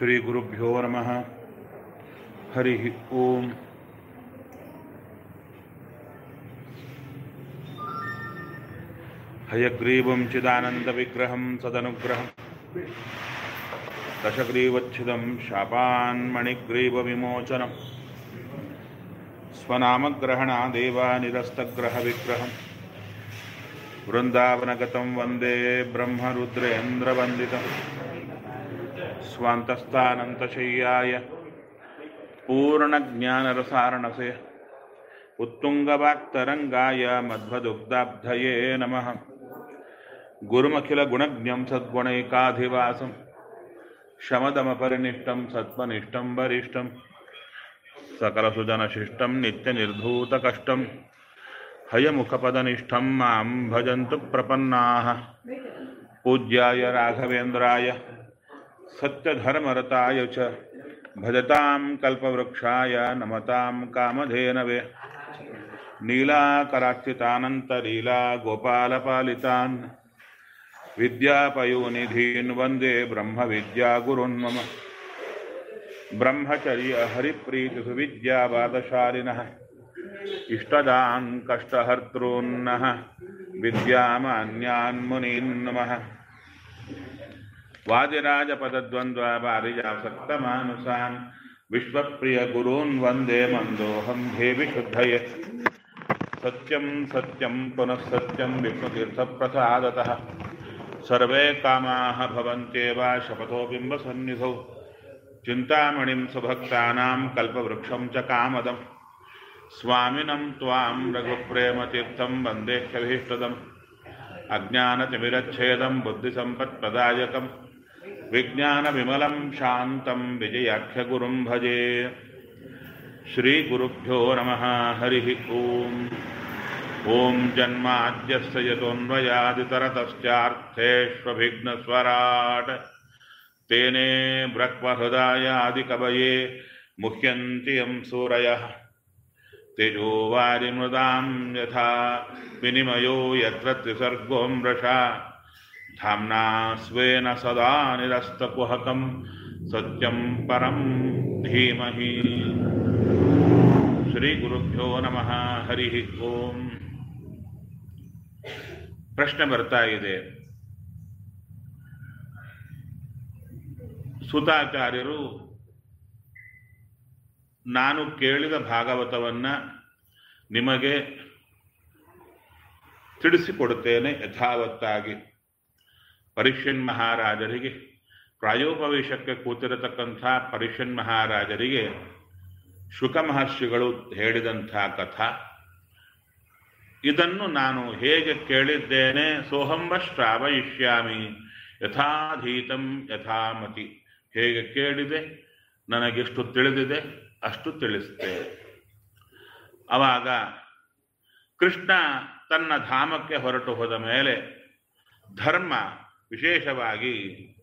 ಶ್ರೀಗುರುಭ್ಯೋ ನಮಃ ಹರಿ ಓಂ ಹಯಗ್ರೀವಂ ಚಿದಾನಂದವಿಗ್ರಹಂ ಸದನುಗ್ರಹಂ ದಶಗ್ರೀವಚ್ಛಿದಂ ಶಾಪಾನ್ಮಣಿಗ್ರೀವವಿಮೋಚನಂ ಸ್ವನಾಮಗ್ರಹಣಾದೇವ ನಿರಸ್ತಗ್ರಹವಿಗ್ರಹಂ ವೃಂದಾವನಗತಂ ವಂದೇ ಬ್ರಹ್ಮರುದ್ರೇಂದ್ರವಂದಿತಂ स्वान्तस्थानन्तशय्याय पूर्णज्ञानरसारणसे उत्तुङ्गवाक्तरङ्गाय मध्वदुग्धाब्धये नमः गुरुमखिलगुणज्ञं सद्गुणैकाधिवासं शमदमपरिनिष्टं सत्त्वनिष्ठं वरिष्ठं सकलसुजनशिष्टं नित्यनिर्धूतकष्टं हयमुखपदनिष्ठं मां भजन्तु प्रपन्नाः पूज्याय राघवेन्द्राय सत्यधर्मरताय च भजतां कल्पवृक्षाय नमतां कामधेनवे नीलाकरार्चितानन्तलीला गोपालपालितान् विद्यापयोनिधीन् वन्दे ब्रह्मविद्यागुरुन् मम ब्रह्मचर्यहरिप्रीतिसुविद्यावादशालिनः इष्टदान् कष्टहर्तॄन्नः विद्यामान्यान् मुनीन् नमः वादिराजपदद्वन्द्वपारिजासक्तमानुसान् विश्वप्रियगुरून् वन्दे मन्दोऽहं देवि शुद्धये सत्यं सत्यं पुनः सत्यं विष्णुतीर्थप्रसादतः सर्वे कामाः भवन्त्येव शपथो बिम्बसन्निधौ चिन्तामणिं सुभक्तानां कल्पवृक्षं च कामदं स्वामिनं त्वां रघुप्रेमतीर्थं वन्देह्यभीष्टदम् अज्ञानतिमिरच्छेदं बुद्धिसम्पत्प्रदायकं विज्ञानविमलं शान्तं विजयाख्यगुरुं भजे श्रीगुरुभ्यो नमः हरिः ॐ ॐ जन्माद्यस्य यतोऽन्वयादितरतश्चार्थेष्वभिघ्नस्वराट् तेने ब्रह्महृदायादिकवये मुह्यन्ति यं सूरयः तेजोवारिमृदां यथा विनिमयो यत्र त्रिसर्गो मृषा धाम्ना स्वेन सदा निरस्तकुहकं सत्यं परं धीमहि ಶ್ರೀಗುರುಭ್ಯೋ ನಮಃ ಹರಿ ಓಂ ಪ್ರಶ್ನೆ ಬರ್ತಾ ಇದೆ ಸುತಾಚಾರ್ಯರು ನಾನು ಕೇಳಿದ ಭಾಗವತವನ್ನ ನಿಮಗೆ ತಿಳಿಸಿಕೊಡುತ್ತೇನೆ ಯಥಾವತ್ತಾಗಿ ಪರಿಷ್ಯನ್ ಮಹಾರಾಜರಿಗೆ ಪ್ರಾಯೋಪವೇಶಕ್ಕೆ ಕೂತಿರತಕ್ಕಂಥ ಪರಿಷ್ಯನ್ ಮಹಾರಾಜರಿಗೆ ಶುಕ ಮಹರ್ಷಿಗಳು ಹೇಳಿದಂಥ ಕಥಾ ಇದನ್ನು ನಾನು ಹೇಗೆ ಕೇಳಿದ್ದೇನೆ ಸೋಹಂಬ ಶ್ರಾವಯಿಷ್ಯಾಮಿ ಯಥಾಧೀತಂ ಯಥಾಮತಿ ಹೇಗೆ ಕೇಳಿದೆ ನನಗೆಷ್ಟು ತಿಳಿದಿದೆ ಅಷ್ಟು ತಿಳಿಸ್ತೇವೆ ಅವಾಗ ಕೃಷ್ಣ ತನ್ನ ಧಾಮಕ್ಕೆ ಹೊರಟು ಹೋದ ಮೇಲೆ ಧರ್ಮ ವಿಶೇಷವಾಗಿ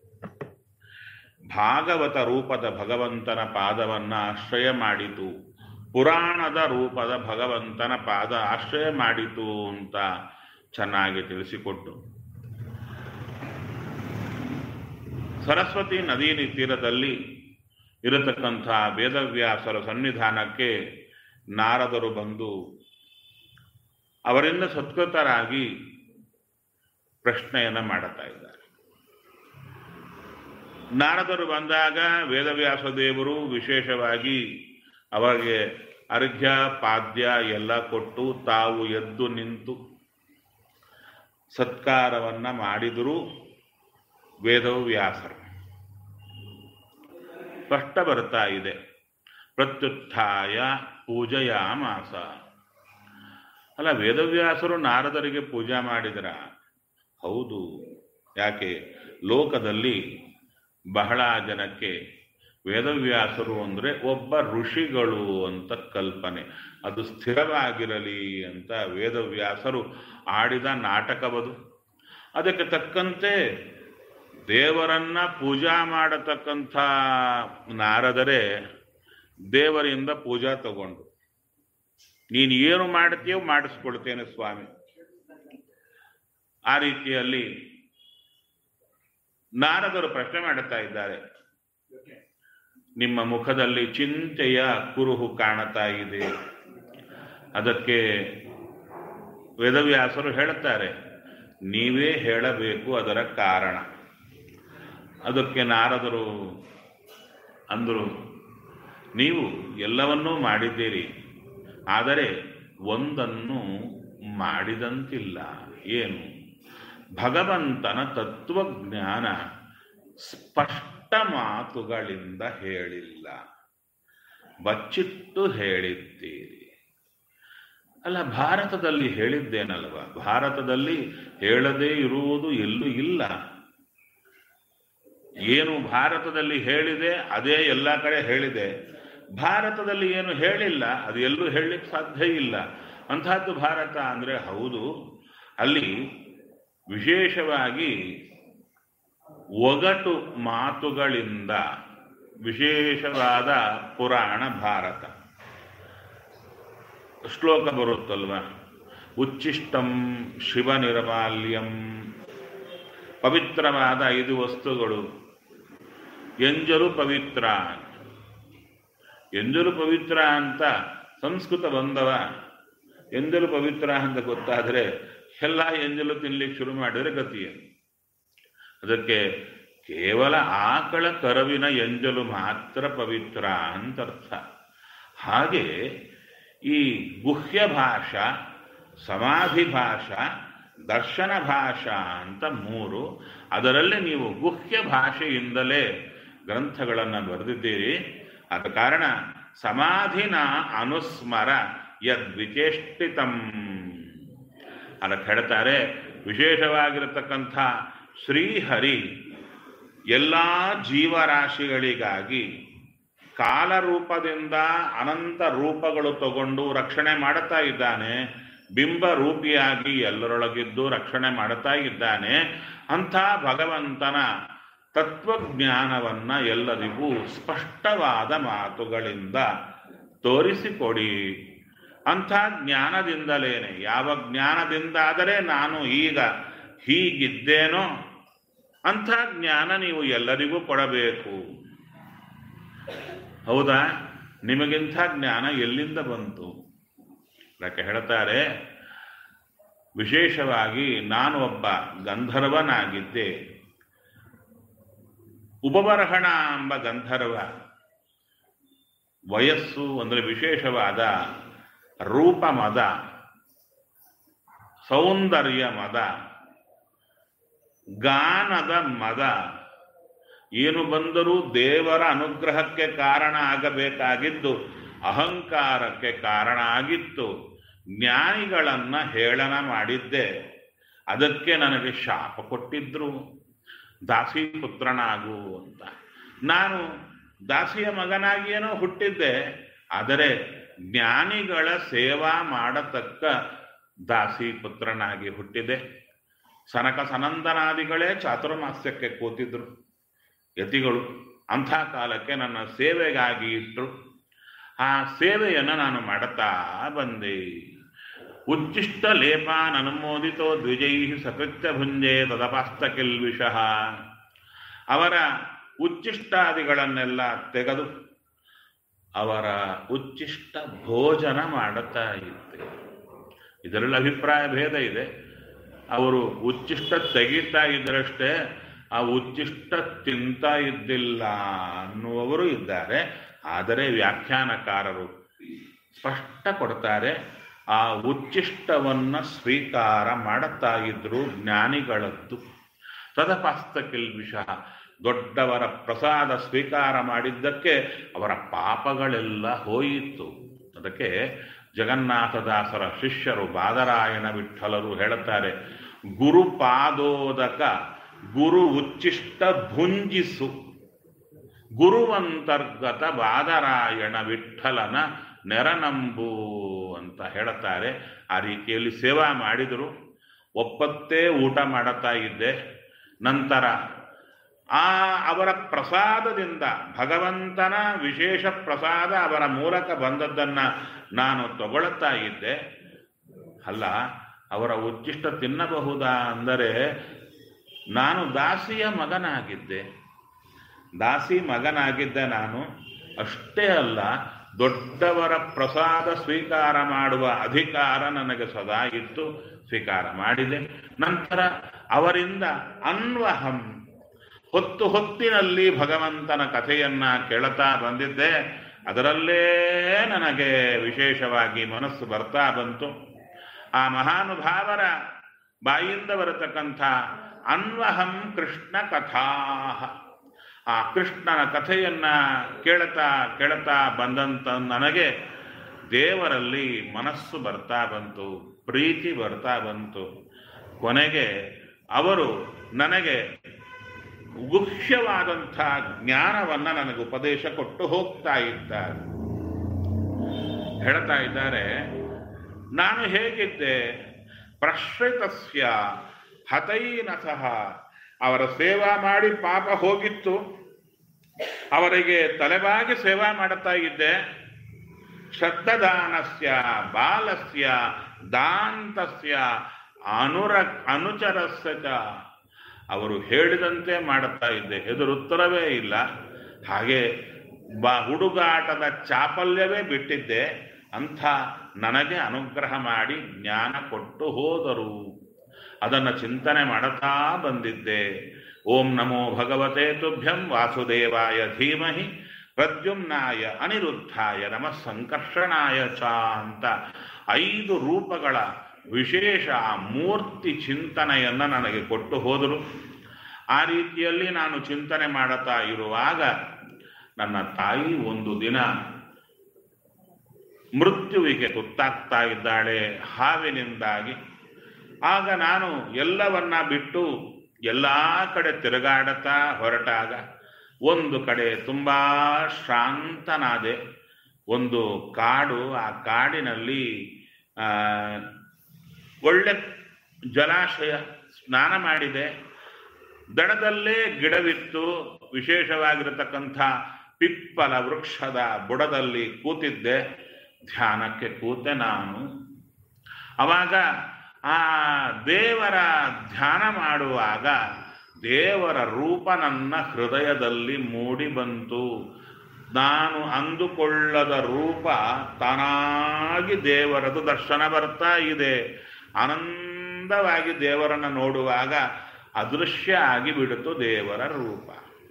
ಭಾಗವತ ರೂಪದ ಭಗವಂತನ ಪಾದವನ್ನು ಆಶ್ರಯ ಮಾಡಿತು ಪುರಾಣದ ರೂಪದ ಭಗವಂತನ ಪಾದ ಆಶ್ರಯ ಮಾಡಿತು ಅಂತ ಚೆನ್ನಾಗಿ ತಿಳಿಸಿಕೊಟ್ಟು ಸರಸ್ವತಿ ನದಿ ತೀರದಲ್ಲಿ ಇರತಕ್ಕಂಥ ವೇದವ್ಯಾಸರ ಸನ್ನಿಧಾನಕ್ಕೆ ನಾರದರು ಬಂದು ಅವರಿಂದ ಸತ್ಕೃತರಾಗಿ ಪ್ರಶ್ನೆಯನ್ನು ಮಾಡುತ್ತಾ ಇದ್ದಾರೆ ನಾರದರು ಬಂದಾಗ ವೇದವ್ಯಾಸ ದೇವರು ವಿಶೇಷವಾಗಿ ಅವರಿಗೆ ಅರ್ಘ್ಯ ಪಾದ್ಯ ಎಲ್ಲ ಕೊಟ್ಟು ತಾವು ಎದ್ದು ನಿಂತು ಸತ್ಕಾರವನ್ನ ಮಾಡಿದರೂ ವೇದವ್ಯಾಸರು ಸ್ಪಷ್ಟ ಬರ್ತಾ ಇದೆ ಪ್ರತ್ಯುತ್ಥಾಯ ಪೂಜೆಯ ಮಾಸ ಅಲ್ಲ ವೇದವ್ಯಾಸರು ನಾರದರಿಗೆ ಪೂಜೆ ಮಾಡಿದ್ರ ಹೌದು ಯಾಕೆ ಲೋಕದಲ್ಲಿ ಬಹಳ ಜನಕ್ಕೆ ವೇದವ್ಯಾಸರು ಅಂದರೆ ಒಬ್ಬ ಋಷಿಗಳು ಅಂತ ಕಲ್ಪನೆ ಅದು ಸ್ಥಿರವಾಗಿರಲಿ ಅಂತ ವೇದವ್ಯಾಸರು ಆಡಿದ ನಾಟಕವದು ಅದಕ್ಕೆ ತಕ್ಕಂತೆ ದೇವರನ್ನ ಪೂಜಾ ಮಾಡತಕ್ಕಂಥ ನಾರದರೆ ದೇವರಿಂದ ಪೂಜಾ ತಗೊಂಡು ನೀನು ಏನು ಮಾಡ್ತೀಯೋ ಮಾಡಿಸ್ಕೊಳ್ತೇನೆ ಸ್ವಾಮಿ ಆ ರೀತಿಯಲ್ಲಿ ನಾರದರು ಪ್ರಶ್ನೆ ಮಾಡುತ್ತಾ ಇದ್ದಾರೆ ನಿಮ್ಮ ಮುಖದಲ್ಲಿ ಚಿಂತೆಯ ಕುರುಹು ಕಾಣುತ್ತಾ ಇದೆ ಅದಕ್ಕೆ ವೇದವ್ಯಾಸರು ಹೇಳುತ್ತಾರೆ ನೀವೇ ಹೇಳಬೇಕು ಅದರ ಕಾರಣ ಅದಕ್ಕೆ ನಾರದರು ಅಂದರು ನೀವು ಎಲ್ಲವನ್ನೂ ಮಾಡಿದ್ದೀರಿ ಆದರೆ ಒಂದನ್ನು ಮಾಡಿದಂತಿಲ್ಲ ಏನು ಭಗವಂತನ ತತ್ವಜ್ಞಾನ ಸ್ಪಷ್ಟ ಮಾತುಗಳಿಂದ ಹೇಳಿಲ್ಲ ಬಚ್ಚಿಟ್ಟು ಹೇಳಿದ್ದೀರಿ ಅಲ್ಲ ಭಾರತದಲ್ಲಿ ಹೇಳಿದ್ದೇನಲ್ವ ಭಾರತದಲ್ಲಿ ಹೇಳದೇ ಇರುವುದು ಎಲ್ಲೂ ಇಲ್ಲ ಏನು ಭಾರತದಲ್ಲಿ ಹೇಳಿದೆ ಅದೇ ಎಲ್ಲ ಕಡೆ ಹೇಳಿದೆ ಭಾರತದಲ್ಲಿ ಏನು ಹೇಳಿಲ್ಲ ಅದು ಎಲ್ಲೂ ಹೇಳಲಿಕ್ಕೆ ಸಾಧ್ಯ ಇಲ್ಲ ಅಂಥದ್ದು ಭಾರತ ಅಂದರೆ ಹೌದು ಅಲ್ಲಿ ವಿಶೇಷವಾಗಿ ಒಗಟು ಮಾತುಗಳಿಂದ ವಿಶೇಷವಾದ ಪುರಾಣ ಭಾರತ ಶ್ಲೋಕ ಬರುತ್ತಲ್ವ ಉಚ್ಚಿಷ್ಟಂ ಶಿವ ನಿರ್ಮಾಲ್ಯಂ ಪವಿತ್ರವಾದ ಐದು ವಸ್ತುಗಳು ಎಂಜಲು ಪವಿತ್ರ ಎಂಜಲು ಪವಿತ್ರ ಅಂತ ಸಂಸ್ಕೃತ ಬಂದವ ಎಂಜಲು ಪವಿತ್ರ ಅಂತ ಗೊತ್ತಾದರೆ ಎಲ್ಲ ಎಂಜಲು ತಿನ್ಲಿಕ್ಕೆ ಶುರು ಮಾಡಿದರೆ ಗತಿಯೇ ಅದಕ್ಕೆ ಕೇವಲ ಆಕಳ ಕರವಿನ ಎಂಜಲು ಮಾತ್ರ ಪವಿತ್ರ ಅಂತರ್ಥ ಹಾಗೆ ಈ ಗುಹ್ಯ ಭಾಷಾ ಸಮಾಧಿ ಭಾಷಾ ದರ್ಶನ ಭಾಷಾ ಅಂತ ಮೂರು ಅದರಲ್ಲಿ ನೀವು ಗುಹ್ಯ ಭಾಷೆಯಿಂದಲೇ ಗ್ರಂಥಗಳನ್ನು ಬರೆದಿದ್ದೀರಿ ಆದ ಕಾರಣ ಸಮಾಧಿನ ಅನುಸ್ಮರ ಯದ್ವಿಚೇಷ್ಟಿತಂ ಅದಕ್ಕೆ ಹೇಳ್ತಾರೆ ವಿಶೇಷವಾಗಿರತಕ್ಕಂಥ ಶ್ರೀಹರಿ ಎಲ್ಲ ಜೀವರಾಶಿಗಳಿಗಾಗಿ ಕಾಲರೂಪದಿಂದ ಅನಂತ ರೂಪಗಳು ತಗೊಂಡು ರಕ್ಷಣೆ ಮಾಡುತ್ತಾ ಇದ್ದಾನೆ ಬಿಂಬ ರೂಪಿಯಾಗಿ ಎಲ್ಲರೊಳಗಿದ್ದು ರಕ್ಷಣೆ ಮಾಡುತ್ತಾ ಇದ್ದಾನೆ ಅಂಥ ಭಗವಂತನ ತತ್ವಜ್ಞಾನವನ್ನ ಎಲ್ಲರಿಗೂ ಸ್ಪಷ್ಟವಾದ ಮಾತುಗಳಿಂದ ತೋರಿಸಿಕೊಡಿ ಅಂಥ ಜ್ಞಾನದಿಂದಲೇನೆ ಯಾವ ಜ್ಞಾನದಿಂದಾದರೆ ನಾನು ಈಗ ಹೀಗಿದ್ದೇನೋ ಅಂಥ ಜ್ಞಾನ ನೀವು ಎಲ್ಲರಿಗೂ ಕೊಡಬೇಕು ಹೌದಾ ನಿಮಗಿಂಥ ಜ್ಞಾನ ಎಲ್ಲಿಂದ ಬಂತು ಅದಕ್ಕೆ ಹೇಳ್ತಾರೆ ವಿಶೇಷವಾಗಿ ನಾನು ಒಬ್ಬ ಗಂಧರ್ವನಾಗಿದ್ದೆ ಉಪಬರಹಣ ಎಂಬ ಗಂಧರ್ವ ವಯಸ್ಸು ಅಂದರೆ ವಿಶೇಷವಾದ ರೂಪ ಮದ ಸೌಂದರ್ಯ ಮದ ಗಾನದ ಮದ ಏನು ಬಂದರೂ ದೇವರ ಅನುಗ್ರಹಕ್ಕೆ ಕಾರಣ ಆಗಬೇಕಾಗಿದ್ದು ಅಹಂಕಾರಕ್ಕೆ ಕಾರಣ ಆಗಿತ್ತು ಜ್ಞಾನಿಗಳನ್ನ ಹೇಳನ ಮಾಡಿದ್ದೆ ಅದಕ್ಕೆ ನನಗೆ ಶಾಪ ಕೊಟ್ಟಿದ್ರು ದಾಸಿ ಪುತ್ರನಾಗು ಅಂತ ನಾನು ದಾಸಿಯ ಮಗನಾಗಿಯೇನೋ ಹುಟ್ಟಿದ್ದೆ ಆದರೆ ಜ್ಞಾನಿಗಳ ಸೇವಾ ಮಾಡತಕ್ಕ ದಾಸಿ ಪುತ್ರನಾಗಿ ಹುಟ್ಟಿದೆ ಸನಕ ಸನಂದನಾದಿಗಳೇ ಚಾತುರ್ಮಾಸ್ಯಕ್ಕೆ ಕೂತಿದ್ರು ಯತಿಗಳು ಅಂಥ ಕಾಲಕ್ಕೆ ನನ್ನ ಸೇವೆಗಾಗಿ ಇಟ್ಟರು ಆ ಸೇವೆಯನ್ನು ನಾನು ಮಾಡುತ್ತಾ ಬಂದೆ ಉಚ್ಚಿಷ್ಟ ಲೇಪಾನ್ ಅನುಮೋದಿತೋ ದ್ವಿಜೈ ಸಕೃತ್ಯ ಭುಂಜೆ ತದಪಾಸ್ತ ಕಿಲ್ವಿಷಃ ಅವರ ಉಚ್ಚಿಷ್ಟಾದಿಗಳನ್ನೆಲ್ಲ ತೆಗೆದು ಅವರ ಉಚ್ಚಿಷ್ಟ ಭೋಜನ ಮಾಡುತ್ತಾ ಇದ್ದೆ ಇದರಲ್ಲಿ ಅಭಿಪ್ರಾಯ ಭೇದ ಇದೆ ಅವರು ಉಚ್ಚಿಷ್ಟ ತೆಗಿತಾ ಇದ್ದರಷ್ಟೇ ಆ ಉಚ್ಚಿಷ್ಟ ತಿಂತಾ ಇದ್ದಿಲ್ಲ ಅನ್ನುವವರು ಇದ್ದಾರೆ ಆದರೆ ವ್ಯಾಖ್ಯಾನಕಾರರು ಸ್ಪಷ್ಟ ಕೊಡ್ತಾರೆ ಆ ಉಚ್ಚಿಷ್ಟವನ್ನ ಸ್ವೀಕಾರ ಮಾಡುತ್ತಾ ಇದ್ರು ಜ್ಞಾನಿಗಳದ್ದು ತದಪಾಸ್ತ ಕಿಲ್ವಿಷ ದೊಡ್ಡವರ ಪ್ರಸಾದ ಸ್ವೀಕಾರ ಮಾಡಿದ್ದಕ್ಕೆ ಅವರ ಪಾಪಗಳೆಲ್ಲ ಹೋಯಿತು ಅದಕ್ಕೆ ಜಗನ್ನಾಥದಾಸರ ಶಿಷ್ಯರು ಬಾದರಾಯಣ ವಿಠಲರು ಹೇಳುತ್ತಾರೆ ಗುರುಪಾದೋದಕ ಗುರು ಉಚ್ಚಿಷ್ಟ ಭುಂಜಿಸು ಗುರುವಂತರ್ಗತ ಬಾದರಾಯಣ ವಿಠಲನ ನೆರನಂಬು ಅಂತ ಹೇಳುತ್ತಾರೆ ಆ ರೀತಿಯಲ್ಲಿ ಸೇವಾ ಮಾಡಿದರು ಒಪ್ಪತ್ತೇ ಊಟ ಮಾಡುತ್ತಾ ಇದ್ದೆ ನಂತರ ಆ ಅವರ ಪ್ರಸಾದದಿಂದ ಭಗವಂತನ ವಿಶೇಷ ಪ್ರಸಾದ ಅವರ ಮೂಲಕ ಬಂದದ್ದನ್ನು ನಾನು ತಗೊಳ್ತಾ ಇದ್ದೆ ಅಲ್ಲ ಅವರ ಉಚ್ಚಿಷ್ಟ ತಿನ್ನಬಹುದಾ ಅಂದರೆ ನಾನು ದಾಸಿಯ ಮಗನಾಗಿದ್ದೆ ದಾಸಿ ಮಗನಾಗಿದ್ದ ನಾನು ಅಷ್ಟೇ ಅಲ್ಲ ದೊಡ್ಡವರ ಪ್ರಸಾದ ಸ್ವೀಕಾರ ಮಾಡುವ ಅಧಿಕಾರ ನನಗೆ ಸದಾ ಇತ್ತು ಸ್ವೀಕಾರ ಮಾಡಿದೆ ನಂತರ ಅವರಿಂದ ಅನ್ವಹಂ ಹೊತ್ತು ಹೊತ್ತಿನಲ್ಲಿ ಭಗವಂತನ ಕಥೆಯನ್ನ ಕೇಳುತ್ತಾ ಬಂದಿದ್ದೆ ಅದರಲ್ಲೇ ನನಗೆ ವಿಶೇಷವಾಗಿ ಮನಸ್ಸು ಬರ್ತಾ ಬಂತು ಆ ಮಹಾನುಭಾವರ ಬಾಯಿಂದ ಬರತಕ್ಕಂಥ ಅನ್ವಹಂ ಕೃಷ್ಣ ಕಥಾ ಆ ಕೃಷ್ಣನ ಕಥೆಯನ್ನ ಕೇಳುತ್ತಾ ಕೇಳುತ್ತಾ ಬಂದಂತ ನನಗೆ ದೇವರಲ್ಲಿ ಮನಸ್ಸು ಬರ್ತಾ ಬಂತು ಪ್ರೀತಿ ಬರ್ತಾ ಬಂತು ಕೊನೆಗೆ ಅವರು ನನಗೆ ಗುಹ್ಯವಾದಂಥ ಜ್ಞಾನವನ್ನ ನನಗೆ ಉಪದೇಶ ಕೊಟ್ಟು ಹೋಗ್ತಾ ಇದ್ದಾರೆ ಹೇಳ್ತಾ ಇದ್ದಾರೆ ನಾನು ಹೇಗಿದ್ದೆ ಪ್ರಶ್ರಿತಸ್ಯ ಹತೈನಸಃ ಅವರ ಸೇವಾ ಮಾಡಿ ಪಾಪ ಹೋಗಿತ್ತು ಅವರಿಗೆ ತಲೆಬಾಗಿ ಸೇವಾ ಮಾಡುತ್ತಾ ಇದ್ದೆ ಶ್ರದ್ಧದಾನಸ್ಯ ಬಾಲಸ್ಯ ದಾಂತಸ್ಯ ಅನುರ ಅನುಚರಸ್ಯ ಚ ಅವರು ಹೇಳಿದಂತೆ ಮಾಡುತ್ತಾ ಇದ್ದೆ ಎದುರುತ್ತರವೇ ಇಲ್ಲ ಹಾಗೆ ಬ ಹುಡುಗಾಟದ ಚಾಪಲ್ಯವೇ ಬಿಟ್ಟಿದ್ದೆ ಅಂಥ ನನಗೆ ಅನುಗ್ರಹ ಮಾಡಿ ಜ್ಞಾನ ಕೊಟ್ಟು ಹೋದರು ಅದನ್ನು ಚಿಂತನೆ ಮಾಡುತ್ತಾ ಬಂದಿದ್ದೆ ಓಂ ನಮೋ ಭಗವತೆ ತುಭ್ಯಂ ವಾಸುದೇವಾಯ ಧೀಮಹಿ ಪ್ರದ್ಯುಮ್ನಾಯ ಅನಿರುದ್ಧಾಯ ನಮಃ ಸಂಕರ್ಷಣಾಯ ಚ ಅಂತ ಐದು ರೂಪಗಳ ವಿಶೇಷ ಆ ಮೂರ್ತಿ ಚಿಂತನೆಯನ್ನು ನನಗೆ ಕೊಟ್ಟು ಹೋದರು ಆ ರೀತಿಯಲ್ಲಿ ನಾನು ಚಿಂತನೆ ಮಾಡುತ್ತಾ ಇರುವಾಗ ನನ್ನ ತಾಯಿ ಒಂದು ದಿನ ಮೃತ್ಯುವಿಗೆ ತುತ್ತಾಗ್ತಾ ಇದ್ದಾಳೆ ಹಾವಿನಿಂದಾಗಿ ಆಗ ನಾನು ಎಲ್ಲವನ್ನ ಬಿಟ್ಟು ಎಲ್ಲ ಕಡೆ ತಿರುಗಾಡುತ್ತಾ ಹೊರಟಾಗ ಒಂದು ಕಡೆ ತುಂಬಾ ಶಾಂತನಾದೆ ಒಂದು ಕಾಡು ಆ ಕಾಡಿನಲ್ಲಿ ಆ, ಒಳ್ಳೆ ಜಲಾಶಯ ಸ್ನಾನ ಮಾಡಿದೆ ದಡದಲ್ಲೇ ಗಿಡವಿತ್ತು ವಿಶೇಷವಾಗಿರತಕ್ಕಂಥ ಪಿಪ್ಪಲ ವೃಕ್ಷದ ಬುಡದಲ್ಲಿ ಕೂತಿದ್ದೆ ಧ್ಯಾನಕ್ಕೆ ಕೂತೆ ನಾನು ಅವಾಗ ಆ ದೇವರ ಧ್ಯಾನ ಮಾಡುವಾಗ ದೇವರ ರೂಪ ನನ್ನ ಹೃದಯದಲ್ಲಿ ಮೂಡಿ ಬಂತು ನಾನು ಅಂದುಕೊಳ್ಳದ ರೂಪ ತಾನಾಗಿ ದೇವರದು ದರ್ಶನ ಬರ್ತಾ ಇದೆ ಆನಂದವಾಗಿ ದೇವರನ್ನ ನೋಡುವಾಗ ಅದೃಶ್ಯ ಆಗಿ ಬಿಡುತ್ತು ದೇವರ ರೂಪ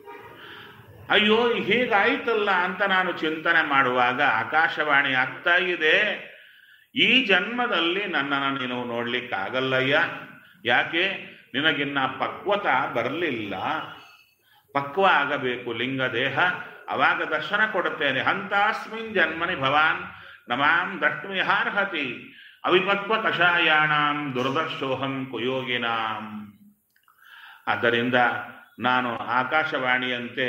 ಅಯ್ಯೋ ಹೀಗಾಯ್ತಲ್ಲ ಅಂತ ನಾನು ಚಿಂತನೆ ಮಾಡುವಾಗ ಆಕಾಶವಾಣಿ ಆಗ್ತಾ ಇದೆ ಈ ಜನ್ಮದಲ್ಲಿ ನನ್ನನ್ನು ನೀನು ನೋಡ್ಲಿಕ್ಕಾಗಲ್ಲಯ್ಯ ಯಾಕೆ ನಿನಗಿನ್ನ ಪಕ್ವತ ಬರಲಿಲ್ಲ ಪಕ್ವ ಆಗಬೇಕು ಲಿಂಗ ದೇಹ ಅವಾಗ ದರ್ಶನ ಕೊಡುತ್ತೇನೆ ಹಂತಾಸ್ಮಿನ್ ಜನ್ಮನಿ ಭವಾನ್ ನಮಾಂ ದ್ರಷ್ಟುಮಿಹಾರ್ಹತಿ ಅವಿಪಕ್ವ ಕಷಾಯಾಣಾಂ ದುರ್ದರ್ಶೋಹಂ ಕುಯೋಗಿನಾಂ ಆದ್ದರಿಂದ ನಾನು ಆಕಾಶವಾಣಿಯಂತೆ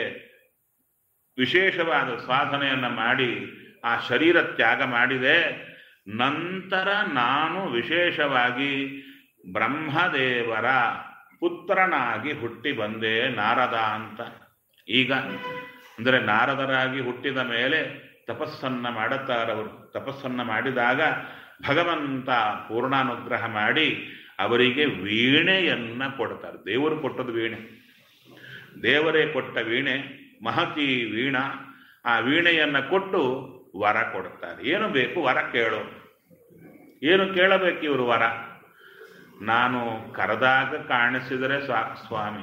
ವಿಶೇಷವಾದ ಸಾಧನೆಯನ್ನು ಮಾಡಿ ಆ ಶರೀರ ತ್ಯಾಗ ಮಾಡಿದೆ ನಂತರ ನಾನು ವಿಶೇಷವಾಗಿ ಬ್ರಹ್ಮದೇವರ ಪುತ್ರನಾಗಿ ಹುಟ್ಟಿ ಬಂದೆ ನಾರದ ಅಂತ ಈಗ ಅಂದರೆ ನಾರದರಾಗಿ ಹುಟ್ಟಿದ ಮೇಲೆ ತಪಸ್ಸನ್ನ ಮಾಡುತ್ತಾರವರು ತಪಸ್ಸನ್ನ ಮಾಡಿದಾಗ ಭಗವಂತ ಪೂರ್ಣಾನುಗ್ರಹ ಮಾಡಿ ಅವರಿಗೆ ವೀಣೆಯನ್ನ ಕೊಡ್ತಾರೆ ದೇವರು ಕೊಟ್ಟದ್ದು ವೀಣೆ ದೇವರೇ ಕೊಟ್ಟ ವೀಣೆ ಮಹತಿ ವೀಣ ಆ ವೀಣೆಯನ್ನ ಕೊಟ್ಟು ವರ ಕೊಡುತ್ತಾರೆ ಏನು ಬೇಕು ವರ ಕೇಳು ಏನು ಕೇಳಬೇಕು ಇವರು ವರ ನಾನು ಕರೆದಾಗ ಕಾಣಿಸಿದರೆ ಸಾಕು ಸ್ವಾಮಿ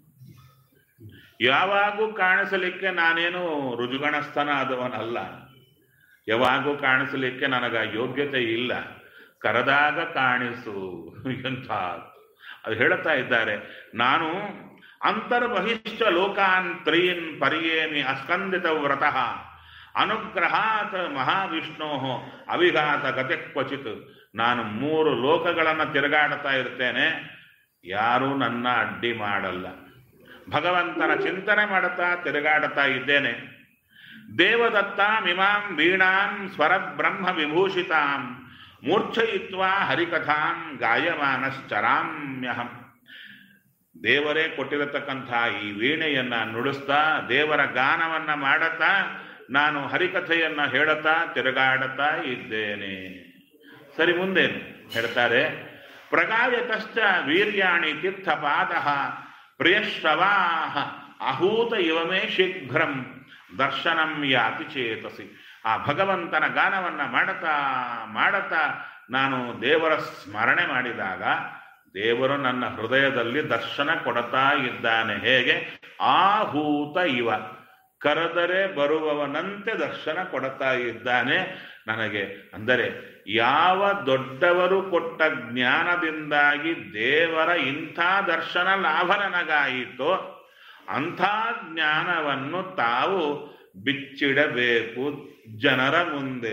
ಯಾವಾಗೂ ಕಾಣಿಸಲಿಕ್ಕೆ ನಾನೇನು ರುಜುಗಣಸ್ಥನ ಆದವನಲ್ಲ ಯಾವಾಗೂ ಕಾಣಿಸಲಿಕ್ಕೆ ನನಗ ಯೋಗ್ಯತೆ ಇಲ್ಲ ಕರೆದಾಗ ಕಾಣಿಸು ಎಂಥ ಅದು ಹೇಳುತ್ತಾ ಇದ್ದಾರೆ ನಾನು ಅಂತರ್ಬಹಿಶ್ಚ ಲೋಕಾನ್ ತ್ರೀನ್ ಪರಿಯೇಮಿ ಅಸ್ಕಂದಿತ ವ್ರತಃ ಅನುಗ್ರಹಾತ್ ಮಹಾವಿಷ್ಣೋ ಅವಿಘಾತ ಗತಿ ಕ್ವಚಿತ್ ನಾನು ಮೂರು ಲೋಕಗಳನ್ನು ತಿರುಗಾಡ್ತಾ ಇರ್ತೇನೆ ಯಾರೂ ನನ್ನ ಅಡ್ಡಿ ಮಾಡಲ್ಲ ಭಗವಂತನ ಚಿಂತನೆ ಮಾಡುತ್ತಾ ತಿರುಗಾಡುತ್ತಾ ಇದ್ದೇನೆ ದೇವದತ್ತ ಮಿಮಾಂ ವೀಣಾಂ ಸ್ವರ ಬ್ರಹ್ಮ ವಿಭೂಷಿತಾಂ ಮೂರ್ಛಯಿತ್ವಾ ಹರಿಕಥಾಂ ಗಾಯಮಾನಶ್ಚರಾಮ್ಯಹಂ ದೇವರೇ ಕೊಟ್ಟಿರತಕ್ಕಂಥ ಈ ವೀಣೆಯನ್ನ ನುಡಿಸ್ತಾ ದೇವರ ಗಾನವನ್ನ ಮಾಡುತ್ತಾ ನಾನು ಹರಿಕಥೆಯನ್ನ ಹೇಳುತ್ತಾ ತಿರುಗಾಡುತ್ತಾ ಇದ್ದೇನೆ ಸರಿ ಮುಂದೇನು ಹೇಳ್ತಾರೆ ಪ್ರಗಾಯತಶ್ಚ ವೀರ್ಯಾಣಿ ತೀರ್ಥಪಾದ ಪ್ರಿಯಶ್ರವಾಹ ಅಹೂತ ಇವಮೇ ಶೀಘ್ರಂ ದರ್ಶನಂ ಯಾತಿ ಚೇತಸಿ ಆ ಭಗವಂತನ ಗಾನವನ್ನ ಮಾಡತಾ ಮಾಡತಾ ನಾನು ದೇವರ ಸ್ಮರಣೆ ಮಾಡಿದಾಗ ದೇವರು ನನ್ನ ಹೃದಯದಲ್ಲಿ ದರ್ಶನ ಕೊಡ್ತಾ ಇದ್ದಾನೆ ಹೇಗೆ ಆಹೂತ ಇವ ಕರೆದರೆ ಬರುವವನಂತೆ ದರ್ಶನ ಕೊಡ್ತಾ ಇದ್ದಾನೆ ನನಗೆ ಅಂದರೆ ಯಾವ ದೊಡ್ಡವರು ಕೊಟ್ಟ ಜ್ಞಾನದಿಂದಾಗಿ ದೇವರ ಇಂಥ ದರ್ಶನ ಲಾಭ ನನಗಾಯಿತೋ ಅಂಥ ಜ್ಞಾನವನ್ನು ತಾವು ಬಿಚ್ಚಿಡಬೇಕು ಜನರ ಮುಂದೆ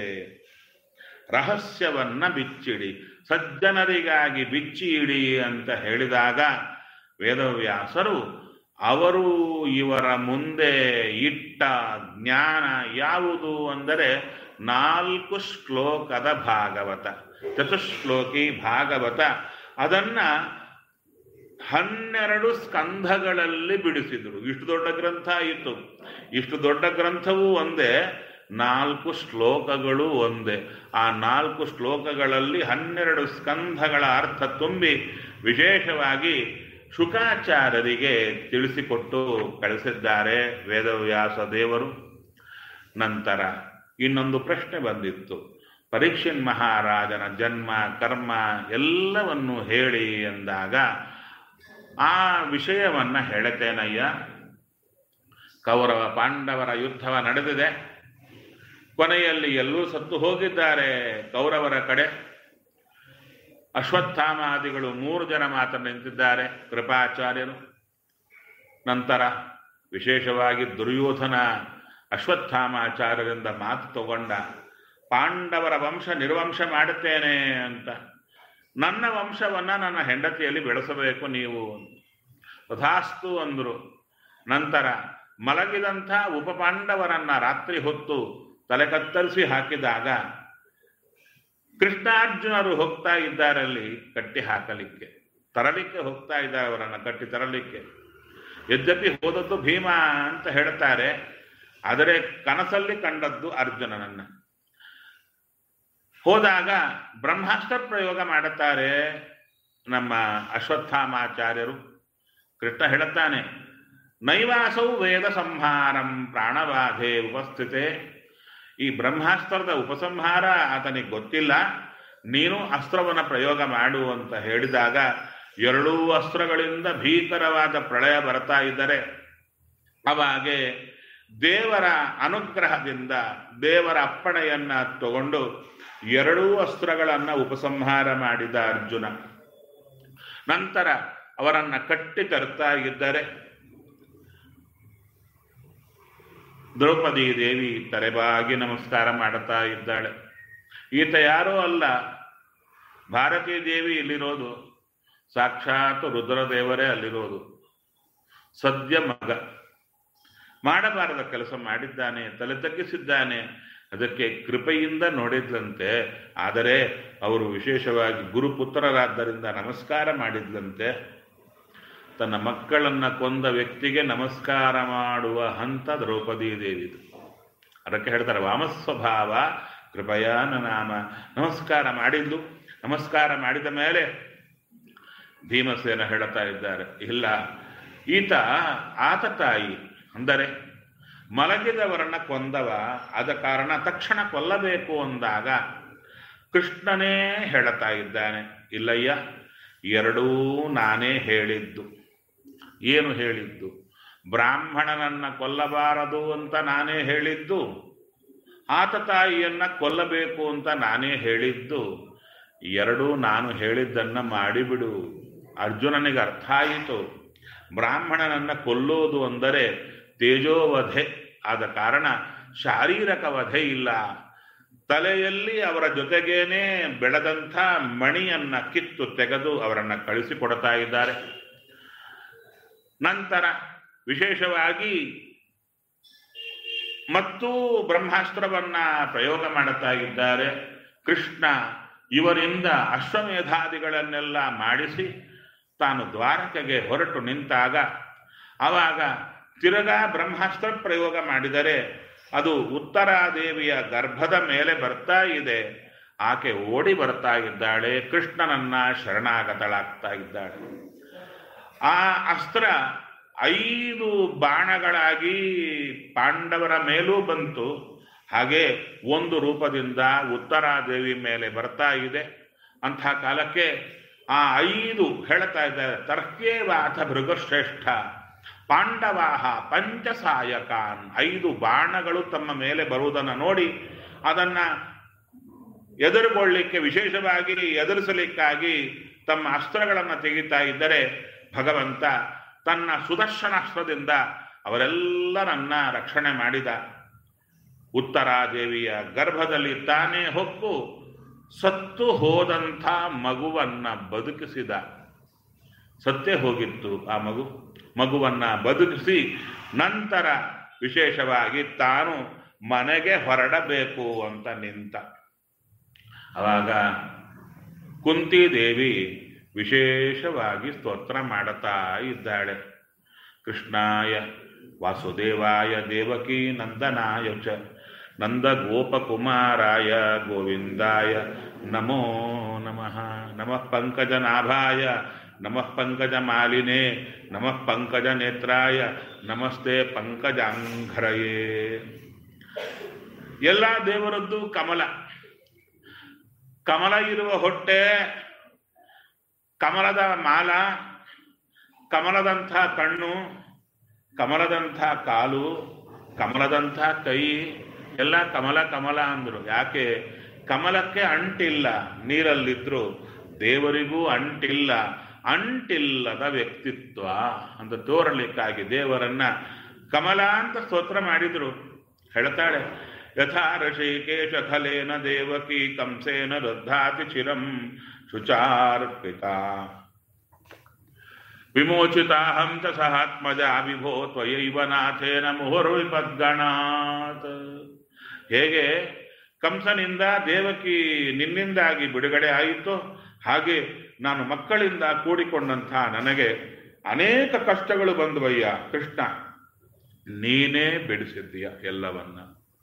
ರಹಸ್ಯವನ್ನ ಬಿಚ್ಚಿಡಿ ಸಜ್ಜನರಿಗಾಗಿ ಬಿಚ್ಚಿ ಇಡಿ ಅಂತ ಹೇಳಿದಾಗ ವೇದವ್ಯಾಸರು ಅವರು ಇವರ ಮುಂದೆ ಇಟ್ಟ ಜ್ಞಾನ ಯಾವುದು ಅಂದರೆ ನಾಲ್ಕು ಶ್ಲೋಕದ ಭಾಗವತ ಚತುಶ್ಲೋಕಿ ಭಾಗವತ ಅದನ್ನ ಹನ್ನೆರಡು ಸ್ಕಂಧಗಳಲ್ಲಿ ಬಿಡಿಸಿದರು ಇಷ್ಟು ದೊಡ್ಡ ಗ್ರಂಥ ಇತ್ತು ಇಷ್ಟು ದೊಡ್ಡ ಗ್ರಂಥವೂ ಒಂದೇ ನಾಲ್ಕು ಶ್ಲೋಕಗಳು ಒಂದೇ ಆ ನಾಲ್ಕು ಶ್ಲೋಕಗಳಲ್ಲಿ ಹನ್ನೆರಡು ಸ್ಕಂಧಗಳ ಅರ್ಥ ತುಂಬಿ ವಿಶೇಷವಾಗಿ ಶುಕಾಚಾರ್ಯರಿಗೆ ತಿಳಿಸಿಕೊಟ್ಟು ಕಳಿಸಿದ್ದಾರೆ ವೇದವ್ಯಾಸ ದೇವರು ನಂತರ ಇನ್ನೊಂದು ಪ್ರಶ್ನೆ ಬಂದಿತ್ತು ಪರೀಕ್ಷನ್ ಮಹಾರಾಜನ ಜನ್ಮ ಕರ್ಮ ಎಲ್ಲವನ್ನು ಹೇಳಿ ಎಂದಾಗ ಆ ವಿಷಯವನ್ನ ಹೇಳುತ್ತೇನಯ್ಯ ಕೌರವ ಪಾಂಡವರ ಯುದ್ಧವ ನಡೆದಿದೆ ಕೊನೆಯಲ್ಲಿ ಎಲ್ಲೂ ಸತ್ತು ಹೋಗಿದ್ದಾರೆ ಕೌರವರ ಕಡೆ ಅಶ್ವತ್ಥಾಮಾದಿಗಳು ಮೂರು ಜನ ಮಾತ್ರ ನಿಂತಿದ್ದಾರೆ ಕೃಪಾಚಾರ್ಯರು ನಂತರ ವಿಶೇಷವಾಗಿ ದುರ್ಯೋಧನ ಅಶ್ವತ್ಥಾಮಾಚಾರ್ಯರಿಂದ ಮಾತು ತಗೊಂಡ ಪಾಂಡವರ ವಂಶ ನಿರ್ವಂಶ ಮಾಡುತ್ತೇನೆ ಅಂತ ನನ್ನ ವಂಶವನ್ನ ನನ್ನ ಹೆಂಡತಿಯಲ್ಲಿ ಬೆಳೆಸಬೇಕು ನೀವು ತಥಾಸ್ತು ಅಂದರು ನಂತರ ಮಲಗಿದಂಥ ಉಪಪಾಂಡವರನ್ನ ರಾತ್ರಿ ಹೊತ್ತು ತಲೆ ಕತ್ತರಿಸಿ ಹಾಕಿದಾಗ ಕೃಷ್ಣಾರ್ಜುನರು ಹೋಗ್ತಾ ಇದ್ದಾರಲ್ಲಿ ಕಟ್ಟಿ ಹಾಕಲಿಕ್ಕೆ ತರಲಿಕ್ಕೆ ಹೋಗ್ತಾ ಇದ್ದಾರೆ ಅವರನ್ನ ಕಟ್ಟಿ ತರಲಿಕ್ಕೆ ಯದ್ಯಪಿ ಹೋದದ್ದು ಭೀಮ ಅಂತ ಹೇಳ್ತಾರೆ ಆದರೆ ಕನಸಲ್ಲಿ ಕಂಡದ್ದು ಅರ್ಜುನನನ್ನ ಹೋದಾಗ ಬ್ರಹ್ಮಾಸ್ತ್ರ ಪ್ರಯೋಗ ಮಾಡುತ್ತಾರೆ ನಮ್ಮ ಅಶ್ವತ್ಥಾಮಾಚಾರ್ಯರು ಕೃಷ್ಣ ಹೇಳುತ್ತಾನೆ ನೈವಾಸೌ ವೇದ ಸಂಹಾರಂ ಪ್ರಾಣಬಾಧೆ ಉಪಸ್ಥಿತೆ ಈ ಬ್ರಹ್ಮಾಸ್ತ್ರದ ಉಪಸಂಹಾರ ಆತನಿಗೆ ಗೊತ್ತಿಲ್ಲ ನೀನು ಅಸ್ತ್ರವನ್ನು ಪ್ರಯೋಗ ಮಾಡು ಅಂತ ಹೇಳಿದಾಗ ಎರಡೂ ಅಸ್ತ್ರಗಳಿಂದ ಭೀಕರವಾದ ಪ್ರಳಯ ಬರ್ತಾ ಇದ್ದರೆ ಅವಾಗೆ ದೇವರ ಅನುಗ್ರಹದಿಂದ ದೇವರ ಅಪ್ಪಣೆಯನ್ನ ತಗೊಂಡು ಎರಡೂ ಅಸ್ತ್ರಗಳನ್ನ ಉಪಸಂಹಾರ ಮಾಡಿದ ಅರ್ಜುನ ನಂತರ ಅವರನ್ನ ಕಟ್ಟಿ ತರ್ತಾ ಇದ್ದರೆ ದ್ರೌಪದಿ ದೇವಿ ತಲೆಬಾಗಿ ನಮಸ್ಕಾರ ಮಾಡುತ್ತಾ ಇದ್ದಾಳೆ ಈತ ಯಾರೋ ಅಲ್ಲ ಭಾರತೀ ದೇವಿ ಇಲ್ಲಿರೋದು ಸಾಕ್ಷಾತ್ ರುದ್ರದೇವರೇ ಅಲ್ಲಿರೋದು ಸದ್ಯ ಮಗ ಮಾಡಬಾರದ ಕೆಲಸ ಮಾಡಿದ್ದಾನೆ ತಲೆ ತಗ್ಗಿಸಿದ್ದಾನೆ ಅದಕ್ಕೆ ಕೃಪೆಯಿಂದ ನೋಡಿದ್ಲಂತೆ ಆದರೆ ಅವರು ವಿಶೇಷವಾಗಿ ಗುರುಪುತ್ರರಾದ್ದರಿಂದ ನಮಸ್ಕಾರ ಮಾಡಿದ್ಲಂತೆ ತನ್ನ ಮಕ್ಕಳನ್ನ ಕೊಂದ ವ್ಯಕ್ತಿಗೆ ನಮಸ್ಕಾರ ಮಾಡುವ ಹಂತ ದ್ರೌಪದಿ ದೇವಿದು ಅದಕ್ಕೆ ಹೇಳ್ತಾರೆ ವಾಮಸ್ವಭಾವ ಕೃಪಯಾನ ನಾಮ ನಮಸ್ಕಾರ ಮಾಡಿದ್ದು ನಮಸ್ಕಾರ ಮಾಡಿದ ಮೇಲೆ ಭೀಮಸೇನ ಹೇಳುತ್ತಾ ಇದ್ದಾರೆ ಇಲ್ಲ ಈತ ಆತ ತಾಯಿ ಅಂದರೆ ಮಲಗಿದವರನ್ನ ಕೊಂದವ ಆದ ಕಾರಣ ತಕ್ಷಣ ಕೊಲ್ಲಬೇಕು ಅಂದಾಗ ಕೃಷ್ಣನೇ ಹೇಳುತ್ತಾ ಇದ್ದಾನೆ ಇಲ್ಲಯ್ಯ ಎರಡೂ ನಾನೇ ಹೇಳಿದ್ದು ಏನು ಹೇಳಿದ್ದು ಬ್ರಾಹ್ಮಣನನ್ನ ಕೊಲ್ಲಬಾರದು ಅಂತ ನಾನೇ ಹೇಳಿದ್ದು ಆತ ತಾಯಿಯನ್ನ ಕೊಲ್ಲಬೇಕು ಅಂತ ನಾನೇ ಹೇಳಿದ್ದು ಎರಡೂ ನಾನು ಹೇಳಿದ್ದನ್ನ ಮಾಡಿಬಿಡು ಅರ್ಜುನನಿಗೆ ಅರ್ಥ ಆಯಿತು ಬ್ರಾಹ್ಮಣನನ್ನ ಕೊಲ್ಲೋದು ಅಂದರೆ ತೇಜೋವಧೆ ಆದ ಕಾರಣ ಶಾರೀರಕ ವಧೆ ಇಲ್ಲ ತಲೆಯಲ್ಲಿ ಅವರ ಜೊತೆಗೇನೆ ಬೆಳೆದಂಥ ಮಣಿಯನ್ನ ಕಿತ್ತು ತೆಗೆದು ಅವರನ್ನ ಕಳಿಸಿಕೊಡ್ತಾ ಇದ್ದಾರೆ ನಂತರ ವಿಶೇಷವಾಗಿ ಮತ್ತೂ ಬ್ರಹ್ಮಾಸ್ತ್ರವನ್ನ ಪ್ರಯೋಗ ಮಾಡುತ್ತಾ ಇದ್ದಾರೆ ಕೃಷ್ಣ ಇವರಿಂದ ಅಶ್ವಮೇಧಾದಿಗಳನ್ನೆಲ್ಲ ಮಾಡಿಸಿ ತಾನು ದ್ವಾರಕೆಗೆ ಹೊರಟು ನಿಂತಾಗ ಆವಾಗ ತಿರುಗಾ ಬ್ರಹ್ಮಾಸ್ತ್ರ ಪ್ರಯೋಗ ಮಾಡಿದರೆ ಅದು ಉತ್ತರಾದೇವಿಯ ಗರ್ಭದ ಮೇಲೆ ಬರ್ತಾ ಇದೆ ಆಕೆ ಓಡಿ ಬರ್ತಾ ಇದ್ದಾಳೆ ಕೃಷ್ಣನನ್ನ ಶರಣಾಗತಳಾಗ್ತಾ ಇದ್ದಾಳೆ ಆ ಅಸ್ತ್ರ ಐದು ಬಾಣಗಳಾಗಿ ಪಾಂಡವರ ಮೇಲೂ ಬಂತು ಹಾಗೆ ಒಂದು ರೂಪದಿಂದ ಉತ್ತರಾದೇವಿ ಮೇಲೆ ಬರ್ತಾ ಇದೆ ಅಂಥ ಕಾಲಕ್ಕೆ ಆ ಐದು ಹೇಳ್ತಾ ಇದ್ದಾರೆ ತರ್ಕೇವಾಥ ಭೃಗಶ್ರೇಷ್ಠ ಪಾಂಡವಾಹ ಪಂಚಸಾಯಕಾನ್ ಐದು ಬಾಣಗಳು ತಮ್ಮ ಮೇಲೆ ಬರುವುದನ್ನು ನೋಡಿ ಅದನ್ನ ಎದುರುಗೊಳ್ಳಿಕ್ಕೆ ವಿಶೇಷವಾಗಿ ಎದುರಿಸಲಿಕ್ಕಾಗಿ ತಮ್ಮ ಅಸ್ತ್ರಗಳನ್ನು ತೆಗಿತಾ ಇದ್ದರೆ ಭಗವಂತ ತನ್ನ ಸುದರ್ಶನಾಸ್ತ್ರದಿಂದ ಅವರೆಲ್ಲರನ್ನ ರಕ್ಷಣೆ ಮಾಡಿದ ಉತ್ತರಾದೇವಿಯ ಗರ್ಭದಲ್ಲಿ ತಾನೇ ಹೊಕ್ಕು ಸತ್ತು ಹೋದಂಥ ಮಗುವನ್ನ ಬದುಕಿಸಿದ ಸತ್ತೇ ಹೋಗಿತ್ತು ಆ ಮಗು ಮಗುವನ್ನ ಬದುಕಿಸಿ ನಂತರ ವಿಶೇಷವಾಗಿ ತಾನು ಮನೆಗೆ ಹೊರಡಬೇಕು ಅಂತ ನಿಂತ ಅವಾಗ ಕುಂತಿದೇವಿ ವಿಶೇಷವಾಗಿ ಸ್ತೋತ್ರ ಮಾಡುತ್ತಾ ಇದ್ದಾಳೆ ಕೃಷ್ಣಾಯ ವಾಸುದೇವಾಯ ದೇವಕೀ ನಂದನಾಯ ಚ ನಂದ ಗೋಪಕುಮಾರಾಯ ಗೋವಿಂದಾಯ ನಮೋ ನಮಃ ನಮಃ ಪಂಕಜನಾಭಾಯ ನಮಃ ಪಂಕಜ ಮಾಲಿನೇ ನಮಃ ಪಂಕಜ ನೇತ್ರಾಯ ನಮಸ್ತೆ ಪಂಕಜಾಂಘ್ರಯೇ ಎಲ್ಲ ದೇವರದ್ದು ಕಮಲ ಕಮಲ ಇರುವ ಹೊಟ್ಟೆ ಕಮಲದ ಮಾಲ ಕಮಲದಂಥ ಕಣ್ಣು ಕಮಲದಂಥ ಕಾಲು ಕಮಲದಂಥ ಕೈ ಎಲ್ಲ ಕಮಲ ಕಮಲ ಅಂದ್ರು ಯಾಕೆ ಕಮಲಕ್ಕೆ ಅಂಟಿಲ್ಲ ನೀರಲ್ಲಿದ್ರು ದೇವರಿಗೂ ಅಂಟಿಲ್ಲ ಅಂಟಿಲ್ಲದ ವ್ಯಕ್ತಿತ್ವ ಅಂತ ತೋರಲಿಕ್ಕಾಗಿ ದೇವರನ್ನ ಕಮಲ ಅಂತ ಸ್ತೋತ್ರ ಮಾಡಿದ್ರು ಹೇಳ್ತಾಳೆ ಯಥಾ ಋಷಿಕೇಶ ಖಲೇನ ದೇವಕಿ ಕಂಸೇನ ದದ್ದಾತಿ ಚಿರಂ ಶುಚಾರ್ಪಿತ ವಿಮೋಚಿತಾಹಂ ಚ ಸಹಾತ್ಮಜ ವಿಭೋ ತ್ವಯೈವ ನಾಥೇನ ಮುಹುರ್ವಿಪದ್ಗಣಾತ್ ಹೇಗೆ ಕಂಸನಿಂದ ದೇವಕಿ ನಿನ್ನಿಂದಾಗಿ ಬಿಡುಗಡೆ ಆಯಿತು ಹಾಗೆ ನಾನು ಮಕ್ಕಳಿಂದ ಕೂಡಿಕೊಂಡಂಥ ನನಗೆ ಅನೇಕ ಕಷ್ಟಗಳು ಬಂದುವಯ್ಯ ಕೃಷ್ಣ ನೀನೇ ಬಿಡಿಸಿದ್ದೀಯ ಎಲ್ಲವನ್ನ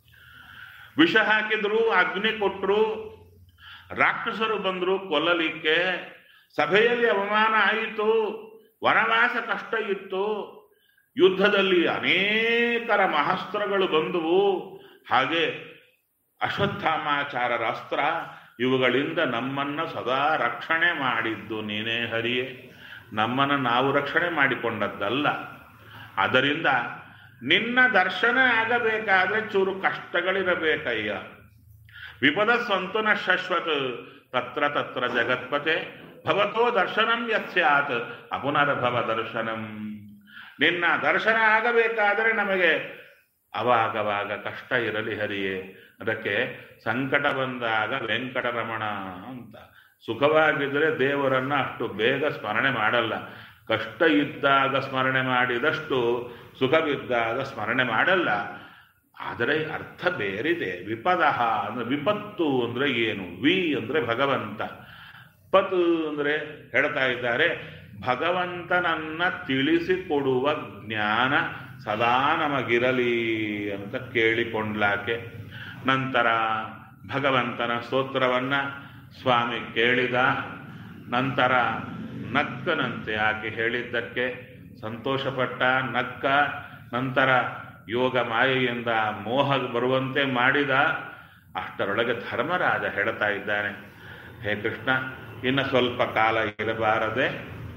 ವಿಷ ಹಾಕಿದ್ರು ಅಗ್ನಿ ಕೊಟ್ಟರು ರಾಕ್ಷಸರು ಬಂದರು ಕೊಲ್ಲಲಿಕ್ಕೆ ಸಭೆಯಲ್ಲಿ ಅವಮಾನ ಆಯಿತು ವನವಾಸ ಕಷ್ಟ ಇತ್ತು ಯುದ್ಧದಲ್ಲಿ ಅನೇಕರ ಮಹಾಸ್ತ್ರಗಳು ಬಂದುವು ಹಾಗೆ ಅಶ್ವತ್ಥಾಮಾಚಾರರ ಅಸ್ತ್ರ ಇವುಗಳಿಂದ ನಮ್ಮನ್ನ ಸದಾ ರಕ್ಷಣೆ ಮಾಡಿದ್ದು ನೀನೇ ಹರಿಯೇ ನಮ್ಮನ್ನು ನಾವು ರಕ್ಷಣೆ ಮಾಡಿಕೊಂಡದ್ದಲ್ಲ ಅದರಿಂದ ನಿನ್ನ ದರ್ಶನ ಆಗಬೇಕಾದ್ರೆ ಚೂರು ಕಷ್ಟಗಳಿರಬೇಕಯ್ಯ ವಿಪದ ಸಂತುನ ಶಾಶ್ವತ ತತ್ರ ತತ್ರ ಜಗತ್ಪತೆ ಭವತೋ ದರ್ಶನಂ ಯತ್ಸ್ಯಾತ್ ಅಪುನರ್ಭವ ದರ್ಶನಂ ನಿನ್ನ ದರ್ಶನ ಆಗಬೇಕಾದರೆ ನಮಗೆ ಅವಾಗವಾಗ ಕಷ್ಟ ಇರಲಿ ಹರಿಯೇ ಅದಕ್ಕೆ ಸಂಕಟ ಬಂದಾಗ ವೆಂಕಟರಮಣ ಅಂತ ಸುಖವಾಗಿದ್ದರೆ ದೇವರನ್ನ ಅಷ್ಟು ಬೇಗ ಸ್ಮರಣೆ ಮಾಡಲ್ಲ ಕಷ್ಟ ಇದ್ದಾಗ ಸ್ಮರಣೆ ಮಾಡಿದಷ್ಟು ಸುಖವಿದ್ದಾಗ ಸ್ಮರಣೆ ಮಾಡಲ್ಲ ಆದರೆ ಅರ್ಥ ಬೇರಿದೆ ವಿಪದಃ ಅಂದ್ರೆ ವಿಪತ್ತು ಅಂದ್ರೆ ಏನು ವಿ ಅಂದ್ರೆ ಭಗವಂತ ಪತ್ ಅಂದ್ರೆ ಹೇಳ್ತಾ ಇದ್ದಾರೆ ಭಗವಂತನನ್ನ ತಿಳಿಸಿಕೊಡುವ ಜ್ಞಾನ ಸದಾ ನಮಗಿರಲಿ ಅಂತ ಕೇಳಿಕೊಂಡ್ಲಾಕೆ ನಂತರ ಭಗವಂತನ ಸ್ತೋತ್ರವನ್ನ ಸ್ವಾಮಿ ಕೇಳಿದ ನಂತರ ನಕ್ಕನಂತೆ ಆಕೆ ಹೇಳಿದ್ದಕ್ಕೆ ಸಂತೋಷಪಟ್ಟ ನಕ್ಕ ನಂತರ ಯೋಗ ಮಾಯೆಯಿಂದ ಮೋಹ ಬರುವಂತೆ ಮಾಡಿದ ಅಷ್ಟರೊಳಗೆ ಧರ್ಮರಾಜ ಹೇಳ್ತಾ ಇದ್ದಾನೆ ಹೇ ಕೃಷ್ಣ ಇನ್ನು ಸ್ವಲ್ಪ ಕಾಲ ಇರಬಾರದೆ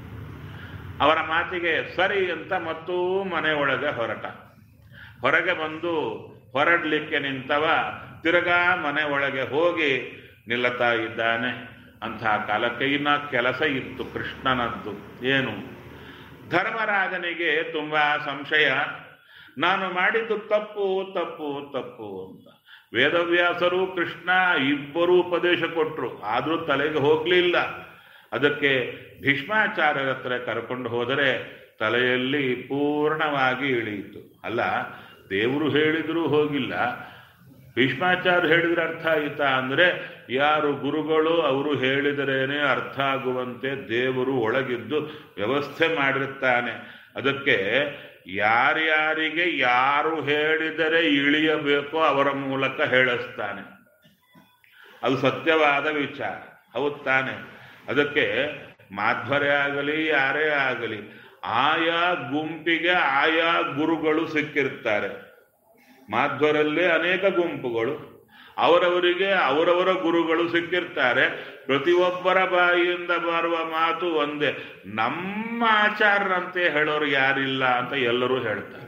ಅವರ ಮಾತಿಗೆ ಸರಿ ಅಂತ ಮತ್ತೂ ಮನೆಯೊಳಗೆ ಹೊರಟ ಹೊರಗೆ ಬಂದು ಹೊರಡ್ಲಿಕ್ಕೆ ನಿಂತವ ತಿರ್ಗಾ ಮನೆ ಒಳಗೆ ಹೋಗಿ ನಿಲ್ಲುತ್ತಾ ಇದ್ದಾನೆ ಅಂತಹ ಕಾಲಕ್ಕೆ ಇನ್ನ ಕೆಲಸ ಇತ್ತು ಕೃಷ್ಣನದ್ದು ಏನು ಧರ್ಮರಾಜನಿಗೆ ತುಂಬಾ ಸಂಶಯ ನಾನು ಮಾಡಿದ್ದು ತಪ್ಪು ತಪ್ಪು ತಪ್ಪು ಅಂತ ವೇದವ್ಯಾಸರು ಕೃಷ್ಣ ಇಬ್ಬರು ಉಪದೇಶ ಕೊಟ್ಟರು ಆದರೂ ತಲೆಗೆ ಹೋಗ್ಲಿಲ್ಲ ಅದಕ್ಕೆ ಭೀಷ್ಮಾಚಾರ್ಯರ ಹತ್ರ ಕರ್ಕೊಂಡು ಹೋದರೆ ತಲೆಯಲ್ಲಿ ಪೂರ್ಣವಾಗಿ ಇಳಿಯಿತು ಅಲ್ಲ ದೇವರು ಹೇಳಿದರೂ ಹೋಗಿಲ್ಲ ಭೀಷ್ಮಾಚಾರ್ಯ ಹೇಳಿದ್ರೆ ಅರ್ಥ ಆಯಿತಾ ಅಂದ್ರೆ ಯಾರು ಗುರುಗಳು ಅವರು ಹೇಳಿದರೇನೆ ಅರ್ಥ ಆಗುವಂತೆ ದೇವರು ಒಳಗಿದ್ದು ವ್ಯವಸ್ಥೆ ಮಾಡಿರ್ತಾನೆ ಅದಕ್ಕೆ ಯಾರ್ಯಾರಿಗೆ ಯಾರು ಹೇಳಿದರೆ ಇಳಿಯಬೇಕೋ ಅವರ ಮೂಲಕ ಹೇಳಿಸ್ತಾನೆ ಅದು ಸತ್ಯವಾದ ವಿಚಾರ ಹೌದು ತಾನೆ ಅದಕ್ಕೆ ಮಾಧ್ವರೇ ಆಗಲಿ ಯಾರೇ ಆಗಲಿ ಆಯಾ ಗುಂಪಿಗೆ ಆಯಾ ಗುರುಗಳು ಸಿಕ್ಕಿರ್ತಾರೆ ಮಾಧ್ವರಲ್ಲೇ ಅನೇಕ ಗುಂಪುಗಳು ಅವರವರಿಗೆ ಅವರವರ ಗುರುಗಳು ಸಿಕ್ಕಿರ್ತಾರೆ ಪ್ರತಿಯೊಬ್ಬರ ಬಾಯಿಯಿಂದ ಬರುವ ಮಾತು ಒಂದೇ ನಮ್ಮ ಆಚಾರ್ಯರಂತೆ ಹೇಳೋರು ಯಾರಿಲ್ಲ ಅಂತ ಎಲ್ಲರೂ ಹೇಳ್ತಾರೆ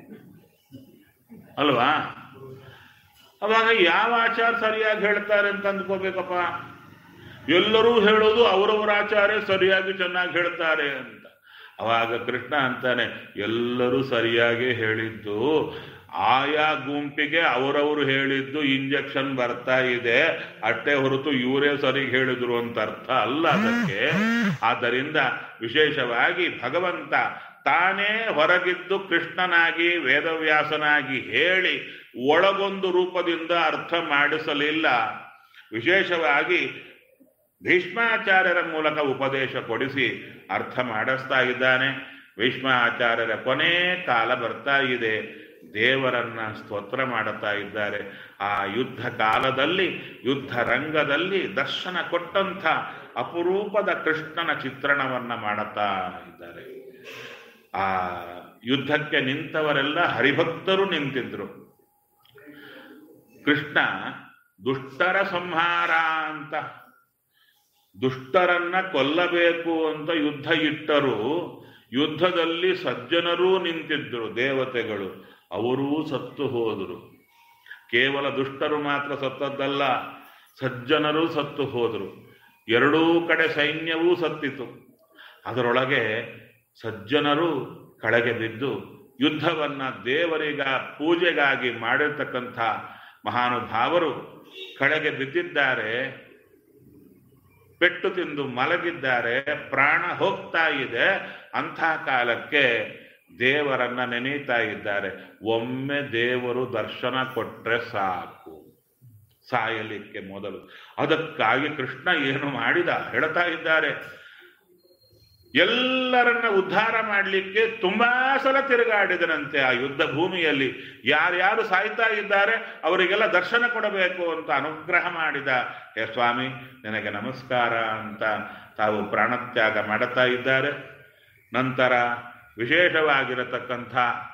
ಅಲ್ವಾ ಅವಾಗ ಯಾವ ಆಚಾರ ಸರಿಯಾಗಿ ಹೇಳ್ತಾರೆ ಅಂತ ಅಂದ್ಕೋಬೇಕಪ್ಪ ಎಲ್ಲರೂ ಹೇಳೋದು ಅವರವರ ಆಚಾರ್ಯ ಸರಿಯಾಗಿ ಚೆನ್ನಾಗಿ ಹೇಳ್ತಾರೆ ಅಂತ ಅವಾಗ ಕೃಷ್ಣ ಅಂತಾನೆ ಎಲ್ಲರೂ ಸರಿಯಾಗಿ ಹೇಳಿದ್ದು ಆಯಾ ಗುಂಪಿಗೆ ಅವರವರು ಹೇಳಿದ್ದು ಇಂಜೆಕ್ಷನ್ ಬರ್ತಾ ಇದೆ ಅಷ್ಟೇ ಹೊರತು ಇವರೇ ಸರಿ ಹೇಳಿದ್ರು ಅಂತ ಅರ್ಥ ಅಲ್ಲ ಅದಕ್ಕೆ ಆದ್ದರಿಂದ ವಿಶೇಷವಾಗಿ ಭಗವಂತ ತಾನೇ ಹೊರಗಿದ್ದು ಕೃಷ್ಣನಾಗಿ ವೇದವ್ಯಾಸನಾಗಿ ಹೇಳಿ ಒಳಗೊಂದು ರೂಪದಿಂದ ಅರ್ಥ ಮಾಡಿಸಲಿಲ್ಲ ವಿಶೇಷವಾಗಿ ಭೀಷ್ಮಾಚಾರ್ಯರ ಮೂಲಕ ಉಪದೇಶ ಕೊಡಿಸಿ ಅರ್ಥ ಮಾಡಿಸ್ತಾ ಇದ್ದಾನೆ ಭೀಷ್ಮಾಚಾರ್ಯರ ಕೊನೆ ಕಾಲ ಬರ್ತಾ ಇದೆ ದೇವರನ್ನ ಸ್ತೋತ್ರ ಮಾಡುತ್ತಾ ಇದ್ದಾರೆ ಆ ಯುದ್ಧ ಕಾಲದಲ್ಲಿ ಯುದ್ಧ ರಂಗದಲ್ಲಿ ದರ್ಶನ ಕೊಟ್ಟಂಥ ಅಪರೂಪದ ಕೃಷ್ಣನ ಚಿತ್ರಣವನ್ನ ಮಾಡುತ್ತಾ ಇದ್ದಾರೆ ಆ ಯುದ್ಧಕ್ಕೆ ನಿಂತವರೆಲ್ಲ ಹರಿಭಕ್ತರು ನಿಂತಿದ್ರು ಕೃಷ್ಣ ದುಷ್ಟರ ಸಂಹಾರ ಅಂತ ದುಷ್ಟರನ್ನ ಕೊಲ್ಲಬೇಕು ಅಂತ ಯುದ್ಧ ಇಟ್ಟರು ಯುದ್ಧದಲ್ಲಿ ಸಜ್ಜನರೂ ನಿಂತಿದ್ರು ದೇವತೆಗಳು ಅವರೂ ಸತ್ತು ಹೋದರು ಕೇವಲ ದುಷ್ಟರು ಮಾತ್ರ ಸತ್ತದ್ದಲ್ಲ ಸಜ್ಜನರು ಸತ್ತು ಹೋದರು ಎರಡೂ ಕಡೆ ಸೈನ್ಯವೂ ಸತ್ತಿತು ಅದರೊಳಗೆ ಸಜ್ಜನರು ಕೆಳಗೆ ಬಿದ್ದು ಯುದ್ಧವನ್ನ ದೇವರಿಗ ಪೂಜೆಗಾಗಿ ಮಾಡಿರ್ತಕ್ಕಂಥ ಮಹಾನುಭಾವರು ಕೆಳಗೆ ಬಿದ್ದಿದ್ದಾರೆ ಪೆಟ್ಟು ತಿಂದು ಮಲಗಿದ್ದಾರೆ ಪ್ರಾಣ ಹೋಗ್ತಾ ಇದೆ ಅಂಥ ಕಾಲಕ್ಕೆ ದೇವರನ್ನ ನೆನೀತಾ ಇದ್ದಾರೆ ಒಮ್ಮೆ ದೇವರು ದರ್ಶನ ಕೊಟ್ರೆ ಸಾಕು ಸಾಯಲಿಕ್ಕೆ ಮೊದಲು ಅದಕ್ಕಾಗಿ ಕೃಷ್ಣ ಏನು ಮಾಡಿದ ಹೇಳ್ತಾ ಇದ್ದಾರೆ ಎಲ್ಲರನ್ನ ಉದ್ಧಾರ ಮಾಡಲಿಕ್ಕೆ ತುಂಬಾ ಸಲ ತಿರುಗಾಡಿದನಂತೆ ಆ ಯುದ್ಧ ಭೂಮಿಯಲ್ಲಿ ಯಾರ್ಯಾರು ಸಾಯ್ತಾ ಇದ್ದಾರೆ ಅವರಿಗೆಲ್ಲ ದರ್ಶನ ಕೊಡಬೇಕು ಅಂತ ಅನುಗ್ರಹ ಮಾಡಿದ ಹೇ ಸ್ವಾಮಿ ನಿನಗೆ ನಮಸ್ಕಾರ ಅಂತ ತಾವು ಪ್ರಾಣತ್ಯಾಗ ಮಾಡುತ್ತಾ ಇದ್ದಾರೆ ನಂತರ ವಿಶೇಷವಾಗಿರತಕ್ಕಂಥ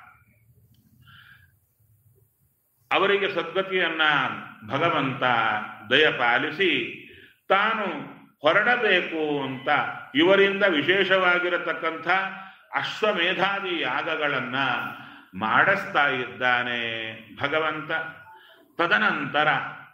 ಅವರಿಗೆ ಸದ್ಗತಿಯನ್ನ ಭಗವಂತ ದಯಪಾಲಿಸಿ ತಾನು ಹೊರಡಬೇಕು ಅಂತ ಇವರಿಂದ ವಿಶೇಷವಾಗಿರತಕ್ಕಂಥ ಅಶ್ವಮೇಧಾದಿ ಯಾಗಗಳನ್ನ ಮಾಡಿಸ್ತಾ ಇದ್ದಾನೆ ಭಗವಂತ ತದನಂತರ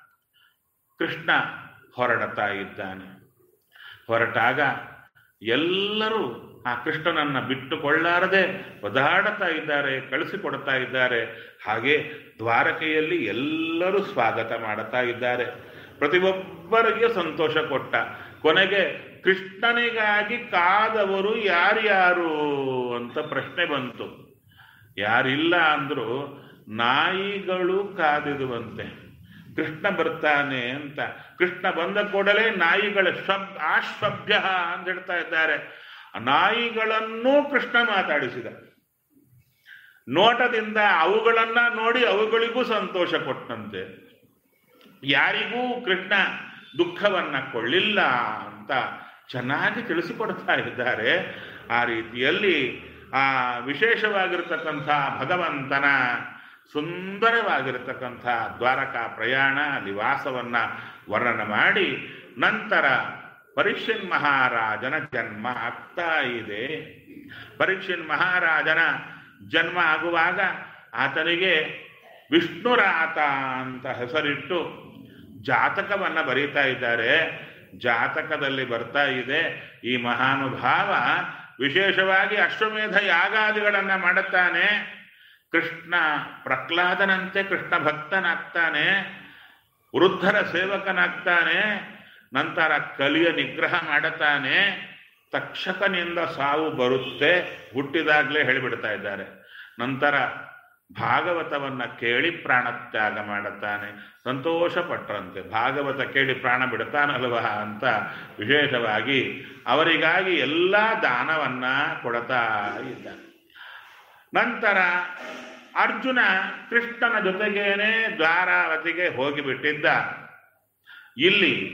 ಕೃಷ್ಣ ಹೊರಡುತ್ತಾ ಇದ್ದಾನೆ ಹೊರಟಾಗ ಎಲ್ಲರೂ ಆ ಕೃಷ್ಣನನ್ನ ಬಿಟ್ಟುಕೊಳ್ಳಾರದೆ ಒದಾಡುತ್ತಾ ಇದ್ದಾರೆ ಕಳಿಸಿಕೊಡ್ತಾ ಇದ್ದಾರೆ ಹಾಗೆ ದ್ವಾರಕೆಯಲ್ಲಿ ಎಲ್ಲರೂ ಸ್ವಾಗತ ಮಾಡುತ್ತಾ ಇದ್ದಾರೆ ಪ್ರತಿಯೊಬ್ಬರಿಗೆ ಸಂತೋಷ ಕೊಟ್ಟ ಕೊನೆಗೆ ಕೃಷ್ಣನಿಗಾಗಿ ಕಾದವರು ಯಾರ್ಯಾರು ಅಂತ ಪ್ರಶ್ನೆ ಬಂತು ಯಾರಿಲ್ಲ ಅಂದ್ರು ನಾಯಿಗಳು ಕಾದಿರುವಂತೆ ಕೃಷ್ಣ ಬರ್ತಾನೆ ಅಂತ ಕೃಷ್ಣ ಬಂದ ಕೂಡಲೇ ನಾಯಿಗಳ ಶಬ್ ಆಶ್ವಭ್ಯ ಅಂತ ಹೇಳ್ತಾ ಇದ್ದಾರೆ ಆ ನಾಯಿಗಳನ್ನೂ ಕೃಷ್ಣ ಮಾತಾಡಿಸಿದ ನೋಟದಿಂದ ಅವುಗಳನ್ನ ನೋಡಿ ಅವುಗಳಿಗೂ ಸಂತೋಷ ಕೊಟ್ಟಂತೆ ಯಾರಿಗೂ ಕೃಷ್ಣ ದುಃಖವನ್ನ ಕೊಳ್ಳಿಲ್ಲ ಅಂತ ಚೆನ್ನಾಗಿ ತಿಳಿಸಿಕೊಡ್ತಾ ಇದ್ದಾರೆ ಆ ರೀತಿಯಲ್ಲಿ ಆ ವಿಶೇಷವಾಗಿರತಕ್ಕಂಥ ಭಗವಂತನ ಸುಂದರವಾಗಿರತಕ್ಕಂಥ ದ್ವಾರಕಾ ಪ್ರಯಾಣ ಅಲ್ಲಿ ವಾಸವನ್ನ ವರ್ಣನ ಮಾಡಿ ನಂತರ ಪರೀಕ್ಷನ್ ಮಹಾರಾಜನ ಜನ್ಮ ಆಗ್ತಾ ಇದೆ ಪರೀಕ್ಷನ್ ಮಹಾರಾಜನ ಜನ್ಮ ಆಗುವಾಗ ಆತನಿಗೆ ವಿಷ್ಣುರಾತ ಅಂತ ಹೆಸರಿಟ್ಟು ಜಾತಕವನ್ನ ಬರೀತಾ ಇದ್ದಾರೆ ಜಾತಕದಲ್ಲಿ ಬರ್ತಾ ಇದೆ ಈ ಮಹಾನುಭಾವ ವಿಶೇಷವಾಗಿ ಅಶ್ವಮೇಧ ಯಾಗಾದಿಗಳನ್ನ ಮಾಡುತ್ತಾನೆ ಕೃಷ್ಣ ಪ್ರಹ್ಲಾದನಂತೆ ಕೃಷ್ಣ ಭಕ್ತನಾಗ್ತಾನೆ ವೃದ್ಧರ ಸೇವಕನಾಗ್ತಾನೆ ನಂತರ ಕಲಿಯ ನಿಗ್ರಹ ಮಾಡುತ್ತಾನೆ ತಕ್ಷಕನಿಂದ ಸಾವು ಬರುತ್ತೆ ಹುಟ್ಟಿದಾಗಲೇ ಹೇಳಿಬಿಡ್ತಾ ಇದ್ದಾರೆ ನಂತರ ಭಾಗವತವನ್ನ ಕೇಳಿ ಪ್ರಾಣತ್ಯಾಗ ಮಾಡುತ್ತಾನೆ ಸಂತೋಷ ಪಟ್ಟರಂತೆ ಭಾಗವತ ಕೇಳಿ ಪ್ರಾಣ ಬಿಡ್ತಾನಲ್ವಾ ಅಂತ ವಿಶೇಷವಾಗಿ ಅವರಿಗಾಗಿ ಎಲ್ಲ ದಾನವನ್ನ ಕೊಡ್ತಾ ಇದ್ದಾನೆ ನಂತರ ಅರ್ಜುನ ಕೃಷ್ಣನ ಜೊತೆಗೇನೆ ದ್ವಾರಾವತಿಗೆ ಹೋಗಿಬಿಟ್ಟಿದ್ದ ಇಲ್ಲಿ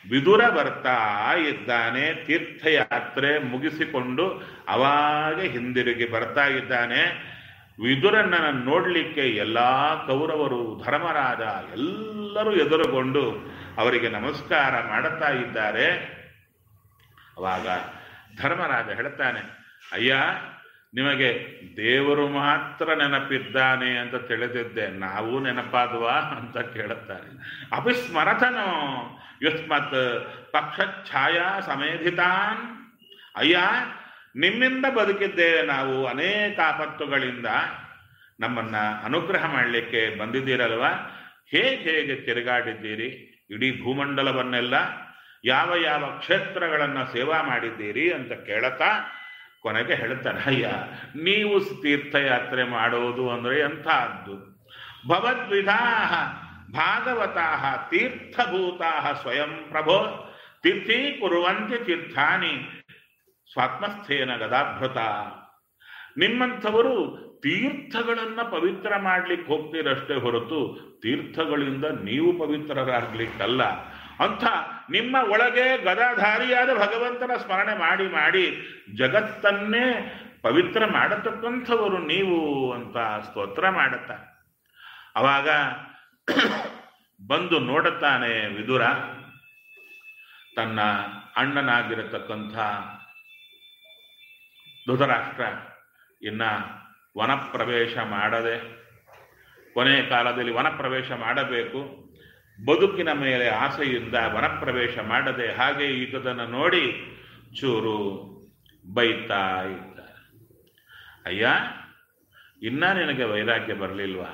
ವಿದುರ ಬರ್ತಾ ಇದ್ದಾನೆ ತೀರ್ಥಯಾತ್ರೆ ಮುಗಿಸಿಕೊಂಡು ಅವಾಗೆ ಹಿಂದಿರುಗಿ ಬರ್ತಾ ಇದ್ದಾನೆ ವಿದುರನ್ನ ನೋಡಲಿಕ್ಕೆ ಎಲ್ಲಾ ಕೌರವರು ಧರ್ಮರಾಜ ಎಲ್ಲರೂ ಎದುರುಗೊಂಡು ಅವರಿಗೆ ನಮಸ್ಕಾರ ಮಾಡುತ್ತಾ ಇದ್ದಾರೆ ಅವಾಗ ಧರ್ಮರಾಜ ಹೇಳ್ತಾನೆ ಅಯ್ಯ ನಿಮಗೆ ದೇವರು ಮಾತ್ರ ನೆನಪಿದ್ದಾನೆ ಅಂತ ತಿಳಿದಿದ್ದೆ ನಾವು ನೆನಪಾದ್ವಾ ಅಂತ ಕೇಳುತ್ತಾರೆ ಅಪಿಸ್ಮರತನೋ ಯುಸ್ಮತ್ ಪಕ್ಷ ಛಾಯಾ ಸಮೇಧಿತಾನ್ ಅಯ್ಯ ನಿಮ್ಮಿಂದ ಬದುಕಿದ್ದೇವೆ ನಾವು ಅನೇಕ ಆಪತ್ತುಗಳಿಂದ ನಮ್ಮನ್ನ ಅನುಗ್ರಹ ಮಾಡಲಿಕ್ಕೆ ಬಂದಿದ್ದೀರಲ್ವ ಹೇಗೆ ಹೇಗೆ ತಿರುಗಾಡಿದ್ದೀರಿ ಇಡೀ ಭೂಮಂಡಲವನ್ನೆಲ್ಲ ಯಾವ ಯಾವ ಕ್ಷೇತ್ರಗಳನ್ನು ಸೇವಾ ಮಾಡಿದ್ದೀರಿ ಅಂತ ಕೇಳತಾ ಕೊನೆಗೆ ಹೇಳ್ತಾರೆ ಅಯ್ಯ ನೀವು ತೀರ್ಥಯಾತ್ರೆ ಮಾಡೋದು ಅಂದರೆ ಎಂಥದ್ದು ಭವದ್ವಿಧಾ ಭಾಗವತಾ ತೀರ್ಥಭೂತಾ ಸ್ವಯಂ ಪ್ರಭೋ ತೀರ್ಥೀ ಕುರುವಂತೆ ತೀರ್ಥಾನಿ ಸ್ವಾತ್ಮಸ್ಥೇನ ಗದಾಭೃತ ನಿಮ್ಮಂಥವರು ತೀರ್ಥಗಳನ್ನ ಪವಿತ್ರ ಮಾಡ್ಲಿಕ್ಕೆ ಹೋಗ್ತೀರಷ್ಟೇ ಹೊರತು ತೀರ್ಥಗಳಿಂದ ನೀವು ಪವಿತ್ರರಾಗ್ಲಿಕ್ಕಲ್ಲ ಅಂಥ ನಿಮ್ಮ ಒಳಗೆ ಗದಾಧಾರಿಯಾದ ಭಗವಂತನ ಸ್ಮರಣೆ ಮಾಡಿ ಮಾಡಿ ಜಗತ್ತನ್ನೇ ಪವಿತ್ರ ಮಾಡತಕ್ಕಂಥವರು ನೀವು ಅಂತ ಸ್ತೋತ್ರ ಮಾಡುತ್ತ ಅವಾಗ ಬಂದು ನೋಡುತ್ತಾನೆ ವಿದುರ ತನ್ನ ಅಣ್ಣನಾಗಿರತಕ್ಕಂಥ ಧೃತರಾಷ್ಟ್ರ ಇನ್ನ ವನಪ್ರವೇಶ ಮಾಡದೆ ಕೊನೆಯ ಕಾಲದಲ್ಲಿ ವನಪ್ರವೇಶ ಮಾಡಬೇಕು ಬದುಕಿನ ಮೇಲೆ ಆಸೆಯಿಂದ ವನಪ್ರವೇಶ ಮಾಡದೆ ಹಾಗೆ ಈತದನ್ನು ನೋಡಿ ಚೂರು ಬೈತಾ ಇದ್ದಾರೆ ಅಯ್ಯ ಇನ್ನ ನಿನಗೆ ವೈರಾಗ್ಯ ಬರಲಿಲ್ವಾ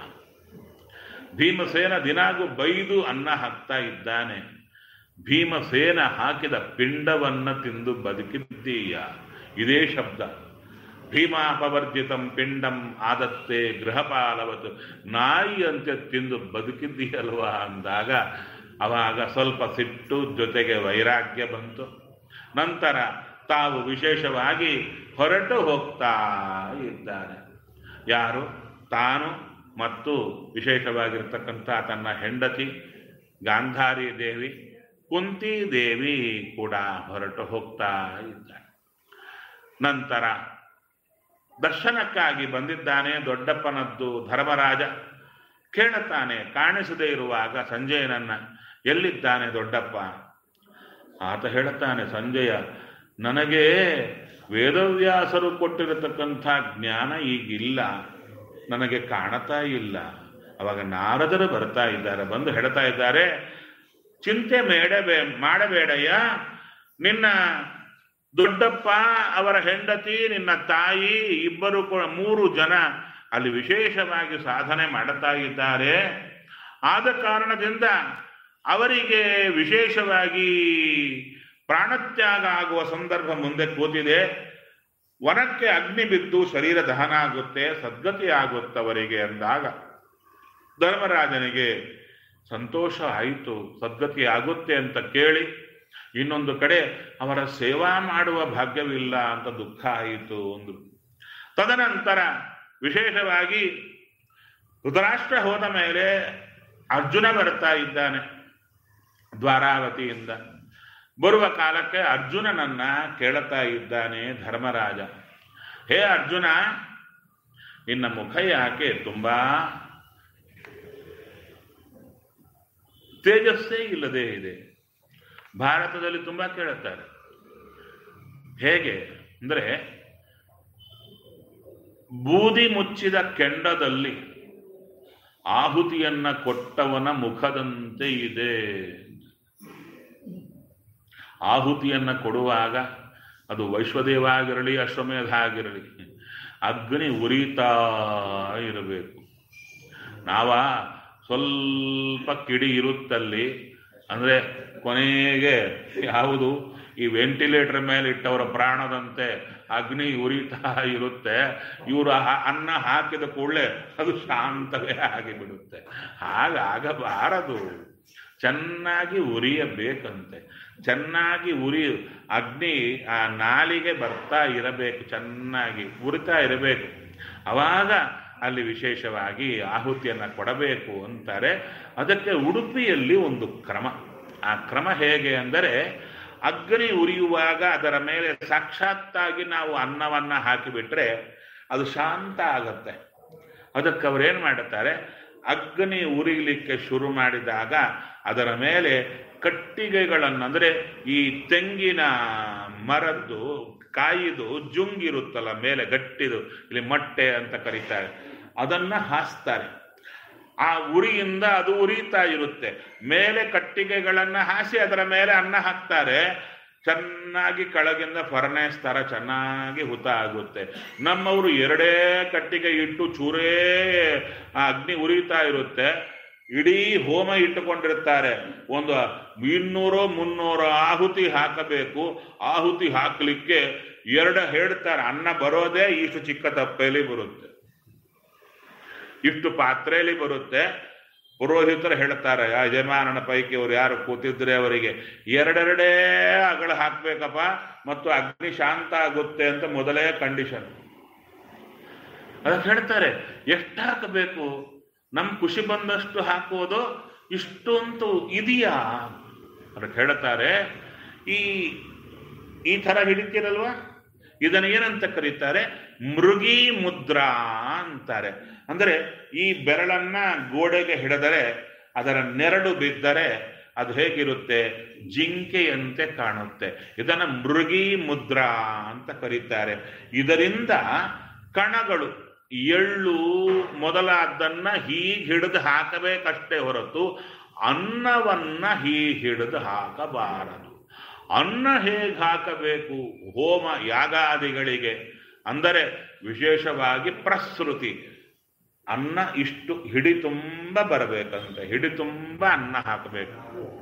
ಭೀಮಸೇನ ದಿನಾಗೂ ಬೈದು ಅನ್ನ ಹಾಕ್ತಾ ಇದ್ದಾನೆ ಭೀಮಸೇನ ಹಾಕಿದ ಪಿಂಡವನ್ನ ತಿಂದು ಬದುಕಿದ್ದೀಯ ಇದೇ ಶಬ್ದ ಭೀಮಾಪವರ್ಜಿತಂ ಪಿಂಡಂ ಆದತ್ತೆ ಗೃಹಪಾಲವತ್ತು ನಾಯಿಯಂತೆ ತಿಂದು ಬದುಕಿದ್ದೀಯಲ್ವಾ ಅಂದಾಗ ಅವಾಗ ಸ್ವಲ್ಪ ಸಿಟ್ಟು ಜೊತೆಗೆ ವೈರಾಗ್ಯ ಬಂತು ನಂತರ ತಾವು ವಿಶೇಷವಾಗಿ ಹೊರಟು ಹೋಗ್ತಾ ಇದ್ದಾರೆ ಯಾರು ತಾನು ಮತ್ತು ವಿಶೇಷವಾಗಿರ್ತಕ್ಕಂಥ ತನ್ನ ಹೆಂಡತಿ ಗಾಂಧಾರಿ ದೇವಿ ಕುಂತಿ ದೇವಿ ಕೂಡ ಹೊರಟು ಹೋಗ್ತಾ ಇದ್ದಾಳೆ ನಂತರ ದರ್ಶನಕ್ಕಾಗಿ ಬಂದಿದ್ದಾನೆ ದೊಡ್ಡಪ್ಪನದ್ದು ಧರ್ಮರಾಜ ಕೇಳುತ್ತಾನೆ ಕಾಣಿಸದೇ ಇರುವಾಗ ಸಂಜಯನನ್ನ ಎಲ್ಲಿದ್ದಾನೆ ದೊಡ್ಡಪ್ಪ ಆತ ಹೇಳುತ್ತಾನೆ ಸಂಜಯ ನನಗೆ ವೇದವ್ಯಾಸರು ಕೊಟ್ಟಿರತಕ್ಕಂಥ ಜ್ಞಾನ ಈಗಿಲ್ಲ ನನಗೆ ಕಾಣತಾ ಇಲ್ಲ ಅವಾಗ ನಾರದರು ಬರ್ತಾ ಇದ್ದಾರೆ ಬಂದು ಹೇಳ್ತಾ ಇದ್ದಾರೆ ಚಿಂತೆ ಮೇಡಬೇ ಮಾಡಬೇಡಯ್ಯ ನಿನ್ನ ದೊಡ್ಡಪ್ಪ ಅವರ ಹೆಂಡತಿ ನಿನ್ನ ತಾಯಿ ಇಬ್ಬರು ಕೂಡ ಮೂರು ಜನ ಅಲ್ಲಿ ವಿಶೇಷವಾಗಿ ಸಾಧನೆ ಮಾಡುತ್ತಾ ಇದ್ದಾರೆ ಆದ ಕಾರಣದಿಂದ ಅವರಿಗೆ ವಿಶೇಷವಾಗಿ ಪ್ರಾಣತ್ಯಾಗ ಆಗುವ ಸಂದರ್ಭ ಮುಂದೆ ಕೂತಿದೆ ವನಕ್ಕೆ ಅಗ್ನಿ ಬಿದ್ದು ಶರೀರ ದಹನ ಆಗುತ್ತೆ ಸದ್ಗತಿ ಆಗುತ್ತವರಿಗೆ ಅಂದಾಗ ಧರ್ಮರಾಜನಿಗೆ ಸಂತೋಷ ಆಯಿತು ಸದ್ಗತಿ ಆಗುತ್ತೆ ಅಂತ ಕೇಳಿ ಇನ್ನೊಂದು ಕಡೆ ಅವರ ಸೇವಾ ಮಾಡುವ ಭಾಗ್ಯವಿಲ್ಲ ಅಂತ ದುಃಖ ಆಯಿತು ಅಂದ್ರು ತದನಂತರ ವಿಶೇಷವಾಗಿ ಧೃತರಾಷ್ಟ್ರ ಹೋದ ಮೇಲೆ ಅರ್ಜುನ ಬರ್ತಾ ಇದ್ದಾನೆ ದ್ವಾರಾವತಿಯಿಂದ ಬರುವ ಕಾಲಕ್ಕೆ ಅರ್ಜುನನನ್ನ ಕೇಳುತ್ತಾ ಇದ್ದಾನೆ ಧರ್ಮರಾಜ ಹೇ ಅರ್ಜುನ ನಿನ್ನ ಮುಖ ಯಾಕೆ ತುಂಬಾ ತೇಜಸ್ಸೇ ಇಲ್ಲದೆ ಇದೆ ಭಾರತದಲ್ಲಿ ತುಂಬಾ ಕೇಳುತ್ತಾರೆ ಹೇಗೆ ಅಂದ್ರೆ ಬೂದಿ ಮುಚ್ಚಿದ ಕೆಂಡದಲ್ಲಿ ಆಹುತಿಯನ್ನ ಕೊಟ್ಟವನ ಮುಖದಂತೆ ಇದೆ ಆಹುತಿಯನ್ನ ಕೊಡುವಾಗ ಅದು ವೈಶ್ವದೇವ ಆಗಿರಲಿ ಅಶ್ವಮೇಧ ಆಗಿರಲಿ ಅಗ್ನಿ ಉರಿತಾ ಇರಬೇಕು ನಾವ ಸ್ವಲ್ಪ ಕಿಡಿ ಇರುತ್ತಲ್ಲಿ ಅಂದ್ರೆ ಕೊನೆಗೆ ಯಾವುದು ಈ ವೆಂಟಿಲೇಟರ್ ಮೇಲೆ ಇಟ್ಟವರ ಪ್ರಾಣದಂತೆ ಅಗ್ನಿ ಉರಿತಾ ಇರುತ್ತೆ ಇವರು ಅನ್ನ ಹಾಕಿದ ಕೂಡಲೇ ಅದು ಶಾಂತವೇ ಆಗಿಬಿಡುತ್ತೆ ಹಾಗಾಗಬಾರದು ಚೆನ್ನಾಗಿ ಉರಿಯಬೇಕಂತೆ ಚೆನ್ನಾಗಿ ಉರಿ ಅಗ್ನಿ ಆ ನಾಲಿಗೆ ಬರ್ತಾ ಇರಬೇಕು ಚೆನ್ನಾಗಿ ಉರಿತಾ ಇರಬೇಕು ಅವಾಗ ಅಲ್ಲಿ ವಿಶೇಷವಾಗಿ ಆಹುತಿಯನ್ನ ಕೊಡಬೇಕು ಅಂತಾರೆ ಅದಕ್ಕೆ ಉಡುಪಿಯಲ್ಲಿ ಒಂದು ಕ್ರಮ ಆ ಕ್ರಮ ಹೇಗೆ ಅಂದರೆ ಅಗ್ನಿ ಉರಿಯುವಾಗ ಅದರ ಮೇಲೆ ಸಾಕ್ಷಾತ್ತಾಗಿ ನಾವು ಅನ್ನವನ್ನ ಹಾಕಿಬಿಟ್ರೆ ಅದು ಶಾಂತ ಆಗತ್ತೆ ಅದಕ್ಕೆ ಅವ್ರೇನು ಮಾಡುತ್ತಾರೆ ಅಗ್ನಿ ಉರಿಲಿಕ್ಕೆ ಶುರು ಮಾಡಿದಾಗ ಅದರ ಮೇಲೆ ಕಟ್ಟಿಗೆಗಳನ್ನು ಅಂದರೆ ಈ ತೆಂಗಿನ ಮರದ್ದು ಕಾಯಿದು ಜುಂಗಿರುತ್ತಲ್ಲ ಮೇಲೆ ಗಟ್ಟಿದು ಇಲ್ಲಿ ಮೊಟ್ಟೆ ಅಂತ ಕರೀತಾರೆ ಅದನ್ನ ಹಾಸ್ತಾರೆ ಆ ಉರಿಯಿಂದ ಅದು ಉರಿತಾ ಇರುತ್ತೆ ಮೇಲೆ ಕಟ್ಟಿಗೆಗಳನ್ನ ಹಾಸಿ ಅದರ ಮೇಲೆ ಅನ್ನ ಹಾಕ್ತಾರೆ ಚೆನ್ನಾಗಿ ಕೆಳಗಿಂದ ಫರ್ನೇಸ್ ತರ ಚೆನ್ನಾಗಿ ಹುತ ಆಗುತ್ತೆ ನಮ್ಮವರು ಎರಡೇ ಕಟ್ಟಿಗೆ ಇಟ್ಟು ಚೂರೇ ಆ ಅಗ್ನಿ ಉರಿತಾ ಇರುತ್ತೆ ಇಡೀ ಹೋಮ ಇಟ್ಟುಕೊಂಡಿರ್ತಾರೆ ಒಂದು ಇನ್ನೂರೋ ಮುನ್ನೂರು ಆಹುತಿ ಹಾಕಬೇಕು ಆಹುತಿ ಹಾಕಲಿಕ್ಕೆ ಎರಡು ಹೇಳ್ತಾರೆ ಅನ್ನ ಬರೋದೇ ಇಷ್ಟು ಚಿಕ್ಕ ತಪ್ಪೆಯಲ್ಲಿ ಬರುತ್ತೆ ಇಷ್ಟು ಪಾತ್ರೆಯಲ್ಲಿ ಬರುತ್ತೆ ಪುರೋಹಿತರು ಹೇಳ್ತಾರೆ ಆ ಯಜಮಾನನ ಪೈಕಿ ಅವ್ರು ಯಾರು ಕೂತಿದ್ರೆ ಅವರಿಗೆ ಎರಡೆರಡೇ ಅಗಳ ಹಾಕ್ಬೇಕಪ್ಪ ಮತ್ತು ಅಗ್ನಿ ಶಾಂತ ಆಗುತ್ತೆ ಅಂತ ಮೊದಲೇ ಕಂಡೀಷನ್ ಅದಕ್ಕೆ ಹೇಳ್ತಾರೆ ಎಷ್ಟು ಹಾಕಬೇಕು ನಮ್ ಖುಷಿ ಬಂದಷ್ಟು ಹಾಕೋದು ಇಷ್ಟು ಅಂತೂ ಇದೆಯಾ ಅದಕ್ಕೆ ಹೇಳ್ತಾರೆ ಈ ಈ ತರ ಹಿಡಿತೀರಲ್ವಾ ಇದನ್ನ ಏನಂತ ಕರೀತಾರೆ ಮೃಗಿ ಮುದ್ರಾ ಅಂತಾರೆ ಅಂದ್ರೆ ಈ ಬೆರಳನ್ನ ಗೋಡೆಗೆ ಹಿಡಿದರೆ ಅದರ ನೆರಳು ಬಿದ್ದರೆ ಅದು ಹೇಗಿರುತ್ತೆ ಜಿಂಕೆಯಂತೆ ಕಾಣುತ್ತೆ ಇದನ್ನ ಮೃಗಿ ಮುದ್ರಾ ಅಂತ ಕರೀತಾರೆ ಇದರಿಂದ ಕಣಗಳು ಎಳ್ಳು ಮೊದಲಾದನ್ನ ಹೀಗೆ ಹಿಡಿದು ಹಾಕಬೇಕಷ್ಟೇ ಹೊರತು ಅನ್ನವನ್ನ ಹೀಗೆ ಹಿಡಿದು ಹಾಕಬಾರದು ಅನ್ನ ಹೇಗೆ ಹಾಕಬೇಕು ಹೋಮ ಯಾಗಾದಿಗಳಿಗೆ ಅಂದರೆ ವಿಶೇಷವಾಗಿ ಪ್ರಸೃತಿ ಅನ್ನ ಇಷ್ಟು ಹಿಡಿ ತುಂಬ ಬರಬೇಕಂತೆ ಹಿಡಿ ತುಂಬ ಅನ್ನ ಹಾಕಬೇಕು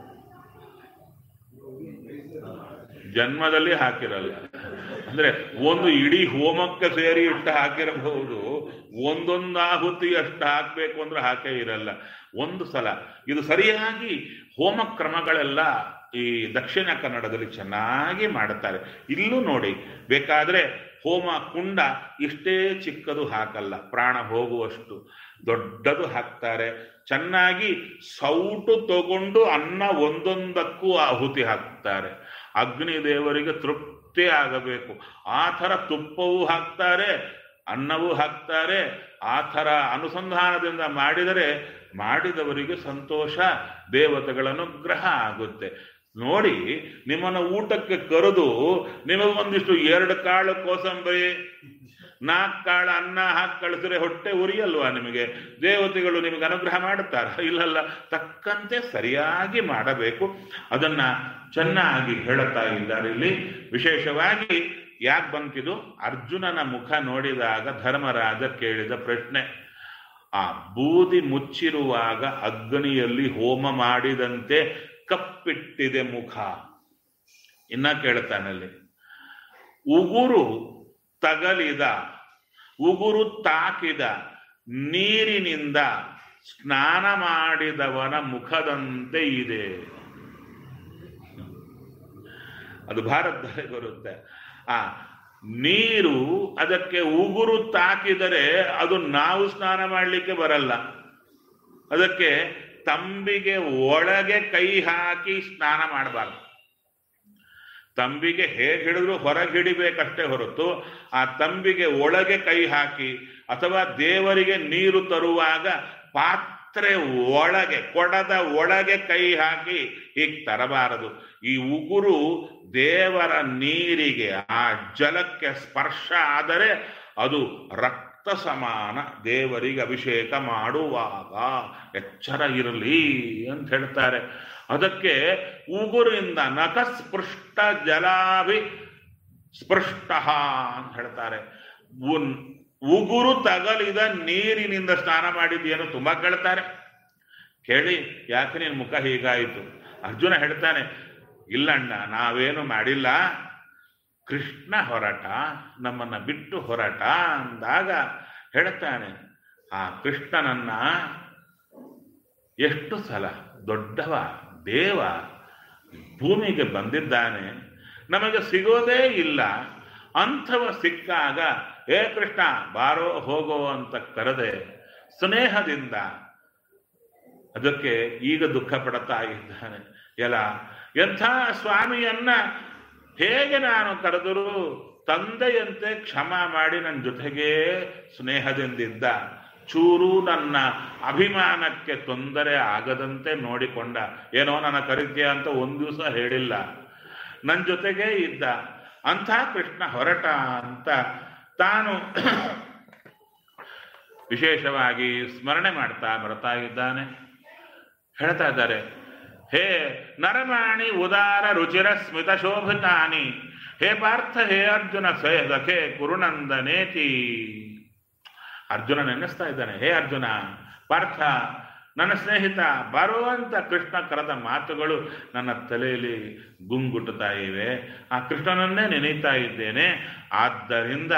ಜನ್ಮದಲ್ಲಿ ಹಾಕಿರಲ್ಲ ಅಂದ್ರೆ ಒಂದು ಇಡೀ ಹೋಮಕ್ಕೆ ಸೇರಿ ಇಟ್ಟು ಹಾಕಿರಬಹುದು ಒಂದೊಂದು ಆಹುತಿ ಅಷ್ಟು ಹಾಕ್ಬೇಕು ಅಂದ್ರೆ ಹಾಕೇ ಇರಲ್ಲ ಒಂದು ಸಲ ಇದು ಸರಿಯಾಗಿ ಹೋಮ ಕ್ರಮಗಳೆಲ್ಲ ಈ ದಕ್ಷಿಣ ಕನ್ನಡದಲ್ಲಿ ಚೆನ್ನಾಗಿ ಮಾಡುತ್ತಾರೆ ಇಲ್ಲೂ ನೋಡಿ ಬೇಕಾದ್ರೆ ಹೋಮ ಕುಂಡ ಇಷ್ಟೇ ಚಿಕ್ಕದು ಹಾಕಲ್ಲ ಪ್ರಾಣ ಹೋಗುವಷ್ಟು ದೊಡ್ಡದು ಹಾಕ್ತಾರೆ ಚೆನ್ನಾಗಿ ಸೌಟು ತಗೊಂಡು ಅನ್ನ ಒಂದೊಂದಕ್ಕೂ ಆಹುತಿ ಹಾಕ್ತಾರೆ ಅಗ್ನಿ ದೇವರಿಗೆ ತೃಪ್ತಿ ಆಗಬೇಕು ಆ ಥರ ತುಪ್ಪವೂ ಹಾಕ್ತಾರೆ ಅನ್ನವೂ ಹಾಕ್ತಾರೆ ಆ ಥರ ಅನುಸಂಧಾನದಿಂದ ಮಾಡಿದರೆ ಮಾಡಿದವರಿಗೆ ಸಂತೋಷ ದೇವತೆಗಳ ಅನುಗ್ರಹ ಆಗುತ್ತೆ ನೋಡಿ ನಿಮ್ಮನ್ನು ಊಟಕ್ಕೆ ಕರೆದು ನಿಮಗೊಂದಿಷ್ಟು ಎರಡು ಕಾಳು ಕೋಸಂಬರಿ ನಾಲ್ಕು ಕಾಳು ಅನ್ನ ಹಾಕಿ ಕಳಿಸಿದ್ರೆ ಹೊಟ್ಟೆ ಉರಿಯಲ್ವಾ ನಿಮಗೆ ದೇವತೆಗಳು ನಿಮಗೆ ಅನುಗ್ರಹ ಮಾಡುತ್ತಾರ ಇಲ್ಲಲ್ಲ ತಕ್ಕಂತೆ ಸರಿಯಾಗಿ ಮಾಡಬೇಕು ಅದನ್ನ ಚೆನ್ನಾಗಿ ಹೇಳುತ್ತಾ ಇದ್ದಾರೆ ಇಲ್ಲಿ ವಿಶೇಷವಾಗಿ ಯಾಕೆ ಬಂತಿದು ಅರ್ಜುನನ ಮುಖ ನೋಡಿದಾಗ ಧರ್ಮರಾಜ ಕೇಳಿದ ಪ್ರಶ್ನೆ ಆ ಬೂದಿ ಮುಚ್ಚಿರುವಾಗ ಅಗ್ನಿಯಲ್ಲಿ ಹೋಮ ಮಾಡಿದಂತೆ ಕಪ್ಪಿಟ್ಟಿದೆ ಮುಖ ಇನ್ನ ಕೇಳ್ತಾನಲ್ಲಿ ಉಗುರು ತಗಲಿದ ಉಗುರು ತಾಕಿದ ನೀರಿನಿಂದ ಸ್ನಾನ ಮಾಡಿದವನ ಮುಖದಂತೆ ಇದೆ ಅದು ಭಾರತದಲ್ಲಿ ಬರುತ್ತೆ ಆ ನೀರು ಅದಕ್ಕೆ ಉಗುರು ತಾಕಿದರೆ ಅದು ನಾವು ಸ್ನಾನ ಮಾಡಲಿಕ್ಕೆ ಬರಲ್ಲ ಅದಕ್ಕೆ ತಂಬಿಗೆ ಒಳಗೆ ಕೈ ಹಾಕಿ ಸ್ನಾನ ಮಾಡಬಾರ್ದು ತಂಬಿಗೆ ಹೇಗೆ ಹಿಡಿದ್ರು ಹೊರಗೆ ಹಿಡಿಬೇಕಷ್ಟೇ ಹೊರತು ಆ ತಂಬಿಗೆ ಒಳಗೆ ಕೈ ಹಾಕಿ ಅಥವಾ ದೇವರಿಗೆ ನೀರು ತರುವಾಗ ಪಾತ್ರೆ ಒಳಗೆ ಕೊಡದ ಒಳಗೆ ಕೈ ಹಾಕಿ ಹೀಗೆ ತರಬಾರದು ಈ ಉಗುರು ದೇವರ ನೀರಿಗೆ ಆ ಜಲಕ್ಕೆ ಸ್ಪರ್ಶ ಆದರೆ ಅದು ರಕ್ತ ಸಮಾನ ದೇವರಿಗೆ ಅಭಿಷೇಕ ಮಾಡುವಾಗ ಎಚ್ಚರ ಇರಲಿ ಅಂತ ಹೇಳ್ತಾರೆ ಅದಕ್ಕೆ ಉಗುರಿಂದ ನಖಸ್ಪೃಷ್ಟ ಜಲಾಭಿ ಸ್ಪೃಷ್ಟ ಅಂತ ಹೇಳ್ತಾರೆ ಉನ್ ಉಗುರು ತಗಲಿದ ನೀರಿನಿಂದ ಸ್ನಾನ ಮಾಡಿದ್ದೇನು ತುಂಬಾ ಕೇಳ್ತಾರೆ ಕೇಳಿ ಯಾಕೆ ನಿನ್ ಮುಖ ಹೀಗಾಯಿತು ಅರ್ಜುನ ಹೇಳ್ತಾನೆ ಇಲ್ಲಣ್ಣ ನಾವೇನು ಮಾಡಿಲ್ಲ ಕೃಷ್ಣ ಹೊರಟ ನಮ್ಮನ್ನ ಬಿಟ್ಟು ಹೊರಟ ಅಂದಾಗ ಹೇಳ್ತಾನೆ ಆ ಕೃಷ್ಣನನ್ನ ಎಷ್ಟು ಸಲ ದೊಡ್ಡವ ದೇವ ಭೂಮಿಗೆ ಬಂದಿದ್ದಾನೆ ನಮಗೆ ಸಿಗೋದೇ ಇಲ್ಲ ಅಂಥವ ಸಿಕ್ಕಾಗ ಏ ಕೃಷ್ಣ ಬಾರೋ ಹೋಗೋ ಅಂತ ಕರೆದೆ ಸ್ನೇಹದಿಂದ ಅದಕ್ಕೆ ಈಗ ದುಃಖ ಪಡುತ್ತಾ ಇದ್ದಾನೆ ಎಲ್ಲ ಎಂಥ ಸ್ವಾಮಿಯನ್ನ ಹೇಗೆ ನಾನು ಕರೆದರೂ ತಂದೆಯಂತೆ ಕ್ಷಮ ಮಾಡಿ ನನ್ನ ಜೊತೆಗೇ ಸ್ನೇಹದಿಂದಿದ್ದ ಚೂರು ನನ್ನ ಅಭಿಮಾನಕ್ಕೆ ತೊಂದರೆ ಆಗದಂತೆ ನೋಡಿಕೊಂಡ ಏನೋ ನನ್ನ ಕರಿತೀಯ ಅಂತ ಒಂದು ದಿವಸ ಹೇಳಿಲ್ಲ ನನ್ನ ಜೊತೆಗೇ ಇದ್ದ ಅಂಥ ಕೃಷ್ಣ ಹೊರಟ ಅಂತ ತಾನು ವಿಶೇಷವಾಗಿ ಸ್ಮರಣೆ ಮಾಡ್ತಾ ಬರ್ತಾ ಇದ್ದಾನೆ ಹೇಳ್ತಾ ಇದ್ದಾರೆ ಹೇ ನರಮಾಣಿ ಉದಾರ ರುಚಿರ ಸ್ಮಿತ ಶೋಭಿತಾನಿ ಹೇ ಪಾರ್ಥ ಹೇ ಅರ್ಜುನ ಸಖೆ ಕುರುನಂದನೇತಿ ಅರ್ಜುನ ನೆನೆಸ್ತಾ ಇದ್ದಾನೆ ಹೇ ಅರ್ಜುನ ಪಾರ್ಥ ನನ್ನ ಸ್ನೇಹಿತ ಬರುವಂತ ಕೃಷ್ಣ ಕರೆದ ಮಾತುಗಳು ನನ್ನ ತಲೆಯಲ್ಲಿ ಗುಂಗುಟ್ಟುತ್ತಾ ಇವೆ ಆ ಕೃಷ್ಣನನ್ನೇ ನೆನೀತಾ ಇದ್ದೇನೆ ಆದ್ದರಿಂದ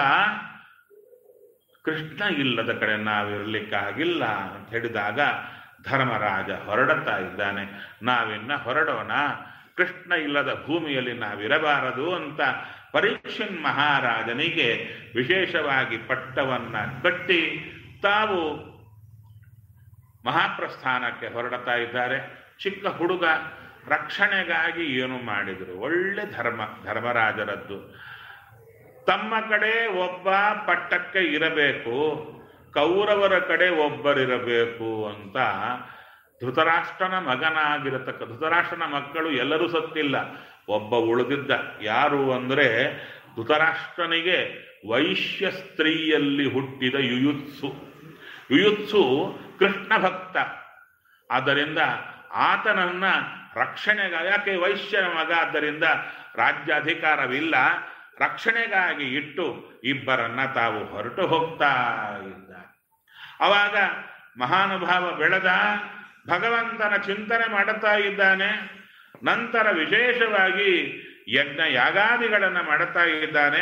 ಕೃಷ್ಣ ಇಲ್ಲದ ಕಡೆ ನಾವಿರ್ಲಿಕ್ಕಾಗಿಲ್ಲ ಅಂತ ಹೇಳಿದಾಗ ಧರ್ಮರಾಜ ಹೊರಡುತ್ತಾ ಇದ್ದಾನೆ ನಾವಿನ್ನ ಹೊರಡೋಣ ಕೃಷ್ಣ ಇಲ್ಲದ ಭೂಮಿಯಲ್ಲಿ ನಾವಿರಬಾರದು ಅಂತ ಪರೀಕ್ಷನ್ ಮಹಾರಾಜನಿಗೆ ವಿಶೇಷವಾಗಿ ಪಟ್ಟವನ್ನ ಕಟ್ಟಿ ತಾವು ಮಹಾಪ್ರಸ್ಥಾನಕ್ಕೆ ಹೊರಡುತ್ತಾ ಇದ್ದಾರೆ ಚಿಕ್ಕ ಹುಡುಗ ರಕ್ಷಣೆಗಾಗಿ ಏನು ಮಾಡಿದರು ಒಳ್ಳೆ ಧರ್ಮ ಧರ್ಮರಾಜರದ್ದು ತಮ್ಮ ಕಡೆ ಒಬ್ಬ ಪಟ್ಟಕ್ಕೆ ಇರಬೇಕು ಕೌರವರ ಕಡೆ ಒಬ್ಬರಿರಬೇಕು ಅಂತ ಧೃತರಾಷ್ಟ್ರನ ಮಗನಾಗಿರತಕ್ಕ ಧೃತರಾಷ್ಟ್ರನ ಮಕ್ಕಳು ಎಲ್ಲರೂ ಸತ್ತಿಲ್ಲ ಒಬ್ಬ ಉಳಿದಿದ್ದ ಯಾರು ಅಂದರೆ ಧೃತರಾಷ್ಟ್ರನಿಗೆ ವೈಶ್ಯ ಸ್ತ್ರೀಯಲ್ಲಿ ಹುಟ್ಟಿದ ಯುಯುತ್ಸು ಯುಯುತ್ಸು ಕೃಷ್ಣ ಭಕ್ತ ಆದ್ದರಿಂದ ಆತನನ್ನ ರಕ್ಷಣೆಗಾಗಿ ಯಾಕೆ ವೈಶ್ಯನ ಮಗ ಆದ್ದರಿಂದ ರಾಜ್ಯಾಧಿಕಾರವಿಲ್ಲ ರಕ್ಷಣೆಗಾಗಿ ಇಟ್ಟು ಇಬ್ಬರನ್ನ ತಾವು ಹೊರಟು ಹೋಗ್ತಾ ಇದ್ದ ಅವಾಗ ಮಹಾನುಭಾವ ಬೆಳೆದ ಭಗವಂತನ ಚಿಂತನೆ ಮಾಡುತ್ತಾ ಇದ್ದಾನೆ ನಂತರ ವಿಶೇಷವಾಗಿ ಯಜ್ಞ ಯಾಗಾದಿಗಳನ್ನು ಮಾಡುತ್ತಾ ಇದ್ದಾನೆ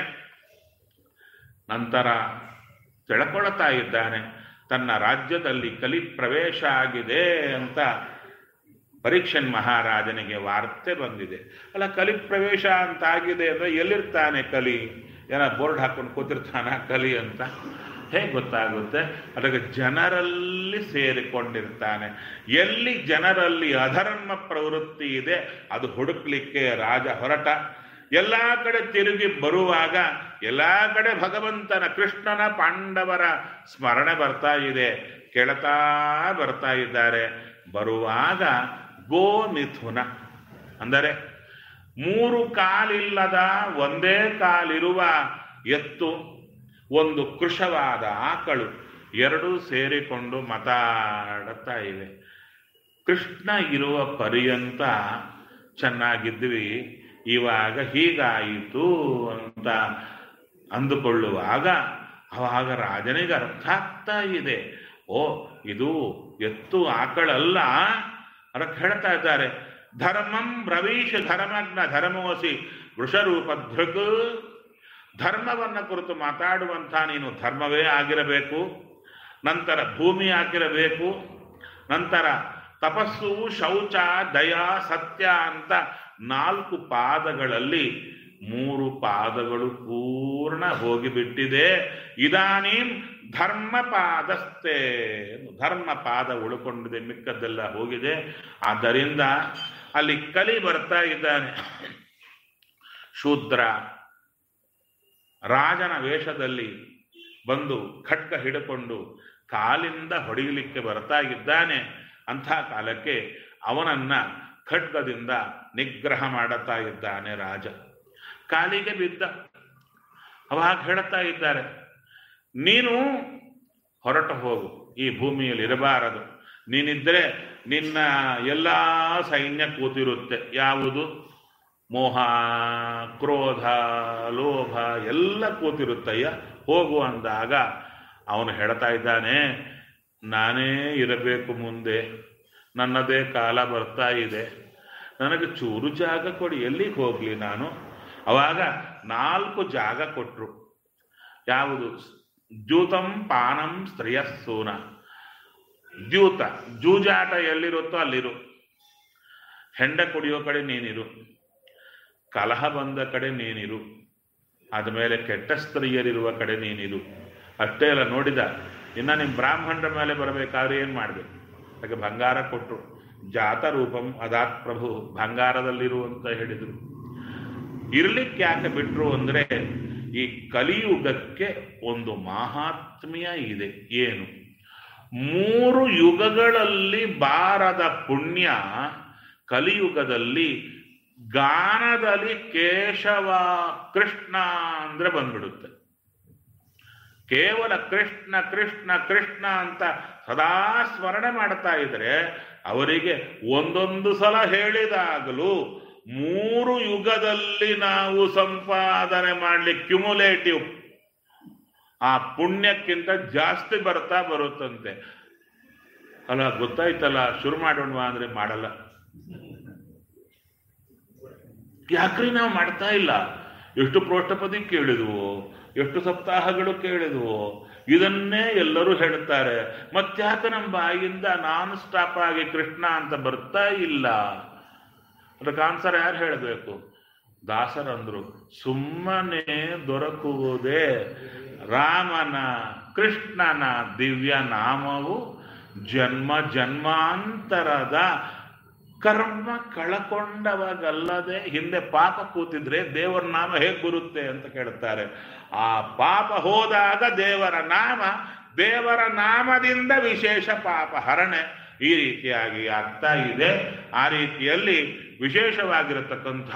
ನಂತರ ತಿಳ್ಕೊಳ್ತಾ ಇದ್ದಾನೆ ತನ್ನ ರಾಜ್ಯದಲ್ಲಿ ಕಲಿ ಪ್ರವೇಶ ಆಗಿದೆ ಅಂತ ಪರೀಕ್ಷನ್ ಮಹಾರಾಜನಿಗೆ ವಾರ್ತೆ ಬಂದಿದೆ ಅಲ್ಲ ಕಲಿ ಪ್ರವೇಶ ಅಂತ ಆಗಿದೆ ಅಂದ್ರೆ ಎಲ್ಲಿರ್ತಾನೆ ಕಲಿ ಏನ ಬೋರ್ಡ್ ಹಾಕೊಂಡು ಕೂತಿರ್ತಾನ ಕಲಿ ಅಂತ ಹೇಗೆ ಗೊತ್ತಾಗುತ್ತೆ ಅದಕ್ಕೆ ಜನರಲ್ಲಿ ಸೇರಿಕೊಂಡಿರ್ತಾನೆ ಎಲ್ಲಿ ಜನರಲ್ಲಿ ಅಧರ್ಮ ಪ್ರವೃತ್ತಿ ಇದೆ ಅದು ಹುಡುಕ್ಲಿಕ್ಕೆ ರಾಜ ಹೊರಟ ಎಲ್ಲ ಕಡೆ ತಿರುಗಿ ಬರುವಾಗ ಎಲ್ಲ ಕಡೆ ಭಗವಂತನ ಕೃಷ್ಣನ ಪಾಂಡವರ ಸ್ಮರಣೆ ಬರ್ತಾ ಇದೆ ಕೇಳ್ತಾ ಬರ್ತಾ ಇದ್ದಾರೆ ಬರುವಾಗ ಗೋಮಿಥುನ ಅಂದರೆ ಮೂರು ಕಾಲಿಲ್ಲದ ಒಂದೇ ಕಾಲಿರುವ ಎತ್ತು ಒಂದು ಕೃಶವಾದ ಆಕಳು ಎರಡೂ ಸೇರಿಕೊಂಡು ಮಾತಾಡುತ್ತಾ ಇವೆ ಕೃಷ್ಣ ಇರುವ ಪರ್ಯಂತ ಚೆನ್ನಾಗಿದ್ವಿ ಇವಾಗ ಹೀಗಾಯಿತು ಅಂತ ಅಂದುಕೊಳ್ಳುವಾಗ ಅವಾಗ ರಾಜನಿಗೆ ಅರ್ಥ ಆಗ್ತಾ ಇದೆ ಓ ಇದು ಎತ್ತು ಆಕಳಲ್ಲ ಅದಕ್ಕೆ ಹೇಳ್ತಾ ಇದ್ದಾರೆ ಧರ್ಮಂ ಬ್ರವೀಶ ಧರ್ಮಜ್ಞ ಧರ್ಮೋಸಿ ವೃಷರೂಪ ಧೃಗ್ ಧರ್ಮವನ್ನ ಕುರಿತು ಮಾತಾಡುವಂಥ ನೀನು ಧರ್ಮವೇ ಆಗಿರಬೇಕು ನಂತರ ಭೂಮಿ ಆಗಿರಬೇಕು ನಂತರ ತಪಸ್ಸು ಶೌಚ ದಯ ಸತ್ಯ ಅಂತ ನಾಲ್ಕು ಪಾದಗಳಲ್ಲಿ ಮೂರು ಪಾದಗಳು ಪೂರ್ಣ ಹೋಗಿಬಿಟ್ಟಿದೆ ಇದಾನೀಂ ಧರ್ಮ ಪಾದಸ್ಥೆ ಧರ್ಮ ಪಾದ ಉಳ್ಕೊಂಡಿದೆ ಮಿಕ್ಕದ್ದೆಲ್ಲ ಹೋಗಿದೆ ಆದ್ದರಿಂದ ಅಲ್ಲಿ ಕಲಿ ಬರ್ತಾ ಇದ್ದಾನೆ ಶೂದ್ರ ರಾಜನ ವೇಷದಲ್ಲಿ ಬಂದು ಖಡ್ಗ ಹಿಡ್ಕೊಂಡು ಕಾಲಿಂದ ಹೊಡೆಯಲಿಕ್ಕೆ ಬರ್ತಾ ಇದ್ದಾನೆ ಅಂಥ ಕಾಲಕ್ಕೆ ಅವನನ್ನ ಖಡ್ಗದಿಂದ ನಿಗ್ರಹ ಮಾಡುತ್ತಾ ಇದ್ದಾನೆ ರಾಜ ಕಾಲಿಗೆ ಬಿದ್ದ ಅವಾಗ ಹೇಳುತ್ತಾ ಇದ್ದಾರೆ ನೀನು ಹೊರಟು ಹೋಗು ಈ ಭೂಮಿಯಲ್ಲಿ ಇರಬಾರದು ನೀನಿದ್ರೆ ನಿನ್ನ ಎಲ್ಲ ಸೈನ್ಯ ಕೂತಿರುತ್ತೆ ಯಾವುದು ಮೋಹ ಕ್ರೋಧ ಲೋಭ ಎಲ್ಲ ಕೂತಿರುತ್ತಯ್ಯ ಹೋಗು ಅಂದಾಗ ಅವನು ಹೇಳ್ತಾ ಇದ್ದಾನೆ ನಾನೇ ಇರಬೇಕು ಮುಂದೆ ನನ್ನದೇ ಕಾಲ ಬರ್ತಾ ಇದೆ ನನಗೆ ಚೂರು ಜಾಗ ಕೊಡಿ ಎಲ್ಲಿಗೆ ಹೋಗ್ಲಿ ನಾನು ಅವಾಗ ನಾಲ್ಕು ಜಾಗ ಕೊಟ್ರು ಯಾವುದು ದ್ಯೂತಂ ಪಾನಂ ಸ್ತ್ರೀಯಸ್ಸೂನ ದ್ಯೂತ ಜೂಜಾಟ ಎಲ್ಲಿರುತ್ತೋ ಅಲ್ಲಿರು ಹೆಂಡ ಕುಡಿಯೋ ಕಡೆ ನೀನಿರು ಕಲಹ ಬಂದ ಕಡೆ ನೀನಿರು ಆದಮೇಲೆ ಕೆಟ್ಟ ಸ್ತ್ರೀಯರಿರುವ ಕಡೆ ನೀನಿರು ಅಷ್ಟೇ ಅಲ್ಲ ನೋಡಿದ ಇನ್ನು ನಿಮ್ಮ ಬ್ರಾಹ್ಮಣರ ಮೇಲೆ ಬರಬೇಕಾದ್ರೆ ಏನು ಮಾಡಬೇಕು ಅದಕ್ಕೆ ಬಂಗಾರ ಕೊಟ್ಟರು ಜಾತರೂಪಂ ಅದಾತ್ ಪ್ರಭು ಬಂಗಾರದಲ್ಲಿರು ಅಂತ ಹೇಳಿದರು ಇರ್ಲಿಕ್ಕೆ ಯಾಕೆ ಬಿಟ್ರು ಅಂದ್ರೆ ಈ ಕಲಿಯುಗಕ್ಕೆ ಒಂದು ಮಹಾತ್ಮ್ಯ ಇದೆ ಏನು ಮೂರು ಯುಗಗಳಲ್ಲಿ ಬಾರದ ಪುಣ್ಯ ಕಲಿಯುಗದಲ್ಲಿ ಗಾನದಲ್ಲಿ ಕೇಶವ ಕೃಷ್ಣ ಅಂದ್ರೆ ಬಂದ್ಬಿಡುತ್ತೆ ಕೇವಲ ಕೃಷ್ಣ ಕೃಷ್ಣ ಕೃಷ್ಣ ಅಂತ ಸದಾ ಸ್ಮರಣೆ ಮಾಡ್ತಾ ಇದ್ರೆ ಅವರಿಗೆ ಒಂದೊಂದು ಸಲ ಹೇಳಿದಾಗಲೂ ಮೂರು ಯುಗದಲ್ಲಿ ನಾವು ಸಂಪಾದನೆ ಮಾಡ್ಲಿಕ್ಕೆ ಕ್ಯುಮುಲೇಟಿವ್ ಆ ಪುಣ್ಯಕ್ಕಿಂತ ಜಾಸ್ತಿ ಬರ್ತಾ ಬರುತ್ತಂತೆ ಅಲ್ಲ ಗೊತ್ತಾಯ್ತಲ್ಲ ಶುರು ಮಾಡೋಣವಾ ಅಂದ್ರೆ ಮಾಡಲ್ಲ ಯಾಕ್ರಿ ನಾವು ಮಾಡ್ತಾ ಇಲ್ಲ ಎಷ್ಟು ಪ್ರೋಷ್ಠಪದಿ ಕೇಳಿದ್ವು ಎಷ್ಟು ಸಪ್ತಾಹಗಳು ಕೇಳಿದ್ವು ಇದನ್ನೇ ಎಲ್ಲರೂ ಹೇಳ್ತಾರೆ ಮತ್ತ್ಯಾಕೆ ನಮ್ಮ ಬಾಯಿಂದ ನಾನ್ ಸ್ಟಾಪ್ ಆಗಿ ಕೃಷ್ಣ ಅಂತ ಬರ್ತಾ ಇಲ್ಲ ಅದಕ್ಕೆ ಆನ್ಸರ್ ಯಾರು ಹೇಳಬೇಕು ದಾಸರಂದ್ರು ಸುಮ್ಮನೆ ದೊರಕುವುದೇ ರಾಮನ ಕೃಷ್ಣನ ದಿವ್ಯ ನಾಮವು ಜನ್ಮ ಜನ್ಮಾಂತರದ ಕರ್ಮ ಕಳಕೊಂಡವಾಗಲ್ಲದೆ ಹಿಂದೆ ಪಾಪ ಕೂತಿದ್ರೆ ದೇವರ ನಾಮ ಹೇಗೆ ಬರುತ್ತೆ ಅಂತ ಕೇಳುತ್ತಾರೆ ಆ ಪಾಪ ಹೋದಾಗ ದೇವರ ನಾಮ ದೇವರ ನಾಮದಿಂದ ವಿಶೇಷ ಪಾಪ ಹರಣೆ ಈ ರೀತಿಯಾಗಿ ಆಗ್ತಾ ಇದೆ ಆ ರೀತಿಯಲ್ಲಿ ವಿಶೇಷವಾಗಿರತಕ್ಕಂಥ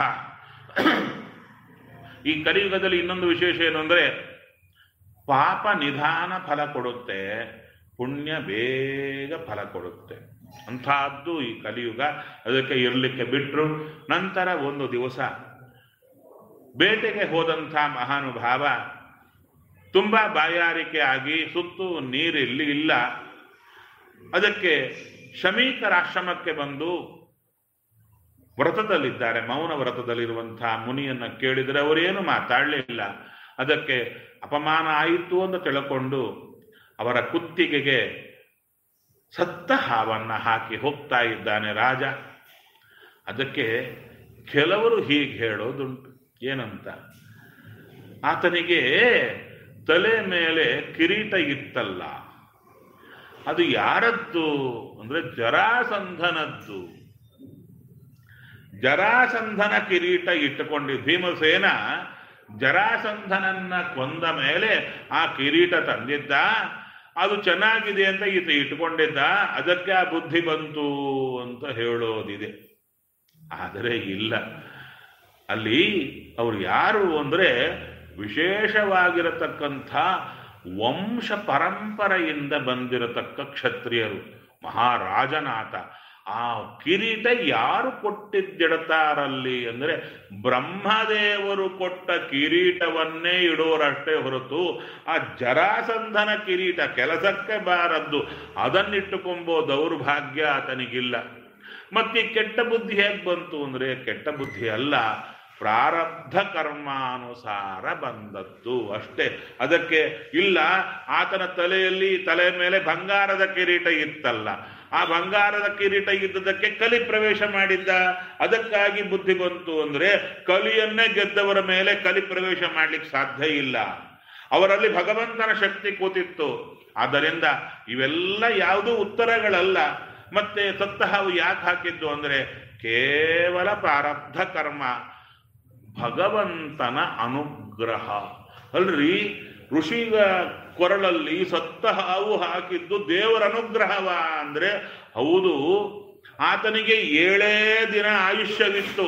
ಈ ಕಲಿಯುಗದಲ್ಲಿ ಇನ್ನೊಂದು ವಿಶೇಷ ಏನು ಅಂದ್ರೆ ಪಾಪ ನಿಧಾನ ಫಲ ಕೊಡುತ್ತೆ ಪುಣ್ಯ ಬೇಗ ಫಲ ಕೊಡುತ್ತೆ ಅಂಥದ್ದು ಈ ಕಲಿಯುಗ ಅದಕ್ಕೆ ಇರಲಿಕ್ಕೆ ಬಿಟ್ರು ನಂತರ ಒಂದು ದಿವಸ ಬೇಟೆಗೆ ಹೋದಂಥ ಮಹಾನುಭಾವ ತುಂಬಾ ಬಾಯಾರಿಕೆ ಆಗಿ ಸುತ್ತು ನೀರಿಲ್ಲಿ ಇಲ್ಲ ಅದಕ್ಕೆ ಶಮೀಕರ ಆಶ್ರಮಕ್ಕೆ ಬಂದು ವ್ರತದಲ್ಲಿದ್ದಾರೆ ಮೌನ ವ್ರತದಲ್ಲಿರುವಂತಹ ಮುನಿಯನ್ನ ಕೇಳಿದರೆ ಅವರೇನು ಮಾತಾಡಲಿಲ್ಲ ಅದಕ್ಕೆ ಅಪಮಾನ ಆಯಿತು ಅಂತ ತಿಳ್ಕೊಂಡು ಅವರ ಕುತ್ತಿಗೆಗೆ ಸತ್ತ ಹಾವನ್ನ ಹಾಕಿ ಹೋಗ್ತಾ ಇದ್ದಾನೆ ರಾಜ ಅದಕ್ಕೆ ಕೆಲವರು ಹೀಗೆ ಹೇಳೋದುಂಟು ಏನಂತ ಆತನಿಗೆ ತಲೆ ಮೇಲೆ ಕಿರೀಟ ಇತ್ತಲ್ಲ ಅದು ಯಾರದ್ದು ಅಂದ್ರೆ ಜರಾಸಂಧನದ್ದು ಜರಾಸಂಧನ ಕಿರೀಟ ಇಟ್ಟುಕೊಂಡು ಭೀಮಸೇನ ಜರಾಸಂಧನನ್ನ ಕೊಂದ ಮೇಲೆ ಆ ಕಿರೀಟ ತಂದಿದ್ದ ಅದು ಚೆನ್ನಾಗಿದೆ ಅಂತ ಈತ ಇಟ್ಕೊಂಡಿದ್ದ ಅದಕ್ಕೆ ಆ ಬುದ್ಧಿ ಬಂತು ಅಂತ ಹೇಳೋದಿದೆ ಆದರೆ ಇಲ್ಲ ಅಲ್ಲಿ ಅವ್ರು ಯಾರು ಅಂದ್ರೆ ವಿಶೇಷವಾಗಿರತಕ್ಕಂಥ ವಂಶ ಪರಂಪರೆಯಿಂದ ಬಂದಿರತಕ್ಕ ಕ್ಷತ್ರಿಯರು ಮಹಾರಾಜನಾಥ ಆ ಕಿರೀಟ ಯಾರು ಕೊಟ್ಟಿದ್ದಿಡತಾರಲ್ಲಿ ಅಂದ್ರೆ ಬ್ರಹ್ಮದೇವರು ಕೊಟ್ಟ ಕಿರೀಟವನ್ನೇ ಇಡೋರಷ್ಟೇ ಹೊರತು ಆ ಜರಾಸಂಧನ ಕಿರೀಟ ಕೆಲಸಕ್ಕೆ ಬಾರದ್ದು ಅದನ್ನಿಟ್ಟುಕೊಂಬೋ ದೌರ್ಭಾಗ್ಯ ಆತನಿಗಿಲ್ಲ ಮತ್ತೆ ಈ ಕೆಟ್ಟ ಬುದ್ಧಿ ಹೇಗೆ ಬಂತು ಅಂದ್ರೆ ಕೆಟ್ಟ ಬುದ್ಧಿ ಅಲ್ಲ ಪ್ರಾರಬ್ಧ ಕರ್ಮಾನುಸಾರ ಬಂದದ್ದು ಅಷ್ಟೇ ಅದಕ್ಕೆ ಇಲ್ಲ ಆತನ ತಲೆಯಲ್ಲಿ ತಲೆ ಮೇಲೆ ಬಂಗಾರದ ಕಿರೀಟ ಇತ್ತಲ್ಲ ಆ ಬಂಗಾರದ ಕಿರೀಟ ಇದ್ದದಕ್ಕೆ ಕಲಿ ಪ್ರವೇಶ ಮಾಡಿದ್ದ ಅದಕ್ಕಾಗಿ ಬುದ್ಧಿ ಬಂತು ಅಂದ್ರೆ ಕಲಿಯನ್ನೇ ಗೆದ್ದವರ ಮೇಲೆ ಕಲಿ ಪ್ರವೇಶ ಮಾಡ್ಲಿಕ್ಕೆ ಸಾಧ್ಯ ಇಲ್ಲ ಅವರಲ್ಲಿ ಭಗವಂತನ ಶಕ್ತಿ ಕೂತಿತ್ತು ಆದ್ದರಿಂದ ಇವೆಲ್ಲ ಯಾವುದೂ ಉತ್ತರಗಳಲ್ಲ ಮತ್ತೆ ಸತ್ತ ಹಾವು ಯಾಕೆ ಹಾಕಿದ್ದು ಅಂದ್ರೆ ಕೇವಲ ಪ್ರಾರಬ್ಧ ಕರ್ಮ ಭಗವಂತನ ಅನುಗ್ರಹ ಅಲ್ರಿ ಋಷಿಗ ಕೊರಳಲ್ಲಿ ಸತ್ತ ಹಾವು ಹಾಕಿದ್ದು ದೇವರ ಅನುಗ್ರಹವ ಅಂದ್ರೆ ಹೌದು ಆತನಿಗೆ ಏಳೇ ದಿನ ಆಯುಷ್ಯವಿತ್ತು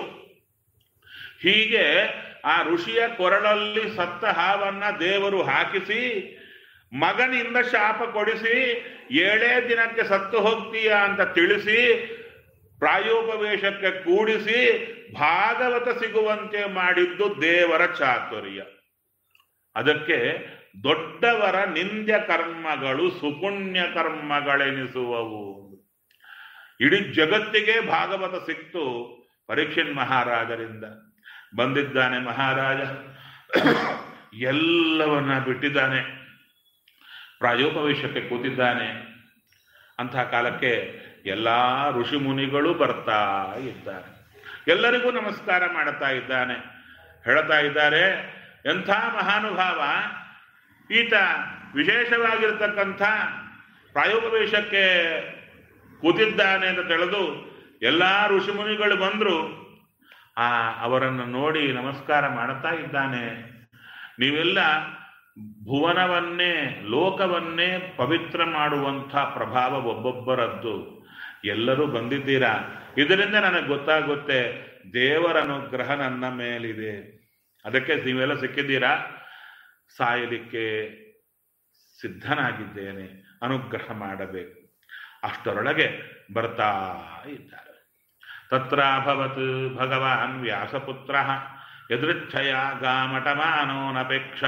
ಹೀಗೆ ಆ ಋಷಿಯ ಕೊರಳಲ್ಲಿ ಸತ್ತ ಹಾವನ್ನ ದೇವರು ಹಾಕಿಸಿ ಮಗನಿಂದ ಶಾಪ ಕೊಡಿಸಿ ಏಳೇ ದಿನಕ್ಕೆ ಸತ್ತು ಹೋಗ್ತೀಯ ಅಂತ ತಿಳಿಸಿ ಪ್ರಾಯೋಪವೇಶಕ್ಕೆ ಕೂಡಿಸಿ ಭಾಗವತ ಸಿಗುವಂತೆ ಮಾಡಿದ್ದು ದೇವರ ಚಾತುರ್ಯ ಅದಕ್ಕೆ ದೊಡ್ಡವರ ನಿಂದ್ಯ ಕರ್ಮಗಳು ಸುಪುಣ್ಯ ಕರ್ಮಗಳೆನಿಸುವವು ಇಡೀ ಜಗತ್ತಿಗೆ ಭಾಗವತ ಸಿಕ್ತು ಪರೀಕ್ಷನ್ ಮಹಾರಾಜರಿಂದ ಬಂದಿದ್ದಾನೆ ಮಹಾರಾಜ ಎಲ್ಲವನ್ನ ಬಿಟ್ಟಿದ್ದಾನೆ ಪ್ರಾಯೋಪವೇಶಕ್ಕೆ ಕೂತಿದ್ದಾನೆ ಅಂತಹ ಕಾಲಕ್ಕೆ ಎಲ್ಲ ಋಷಿ ಮುನಿಗಳು ಬರ್ತಾ ಇದ್ದಾರೆ ಎಲ್ಲರಿಗೂ ನಮಸ್ಕಾರ ಮಾಡುತ್ತಾ ಇದ್ದಾನೆ ಹೇಳ್ತಾ ಇದ್ದಾರೆ ಎಂಥ ಮಹಾನುಭಾವ ಈತ ವಿಶೇಷವಾಗಿರ್ತಕ್ಕಂಥ ಪ್ರಾಯೋಪವೇಶಕ್ಕೆ ಕೂತಿದ್ದಾನೆ ಅಂತ ತಿಳಿದು ಎಲ್ಲ ಋಷಿಮುನಿಗಳು ಬಂದ್ರು ಆ ಅವರನ್ನು ನೋಡಿ ನಮಸ್ಕಾರ ಮಾಡುತ್ತಾ ಇದ್ದಾನೆ ನೀವೆಲ್ಲ ಭುವನವನ್ನೇ ಲೋಕವನ್ನೇ ಪವಿತ್ರ ಮಾಡುವಂಥ ಪ್ರಭಾವ ಒಬ್ಬೊಬ್ಬರದ್ದು ಎಲ್ಲರೂ ಬಂದಿದ್ದೀರಾ ಇದರಿಂದ ನನಗೆ ಗೊತ್ತಾಗುತ್ತೆ ದೇವರ ಅನುಗ್ರಹ ನನ್ನ ಮೇಲಿದೆ ಅದಕ್ಕೆ ನೀವೆಲ್ಲ ಸಿಕ್ಕಿದ್ದೀರಾ ಸಾಯಲಿಕ್ಕೆ ಸಿದ್ಧನಾಗಿದ್ದೇನೆ ಅನುಗ್ರಹ ಮಾಡಬೇಕು ಅಷ್ಟರೊಳಗೆ ಬರ್ತಾ ಇದ್ದಾರೆ ತತ್ರಾಭವತ್ ಭಗವಾನ್ ವ್ಯಾಸಪುತ್ರ ಯದೃಚ್ಛಯ ಗಾಮಟಮಾನೋನಪೇಕ್ಷ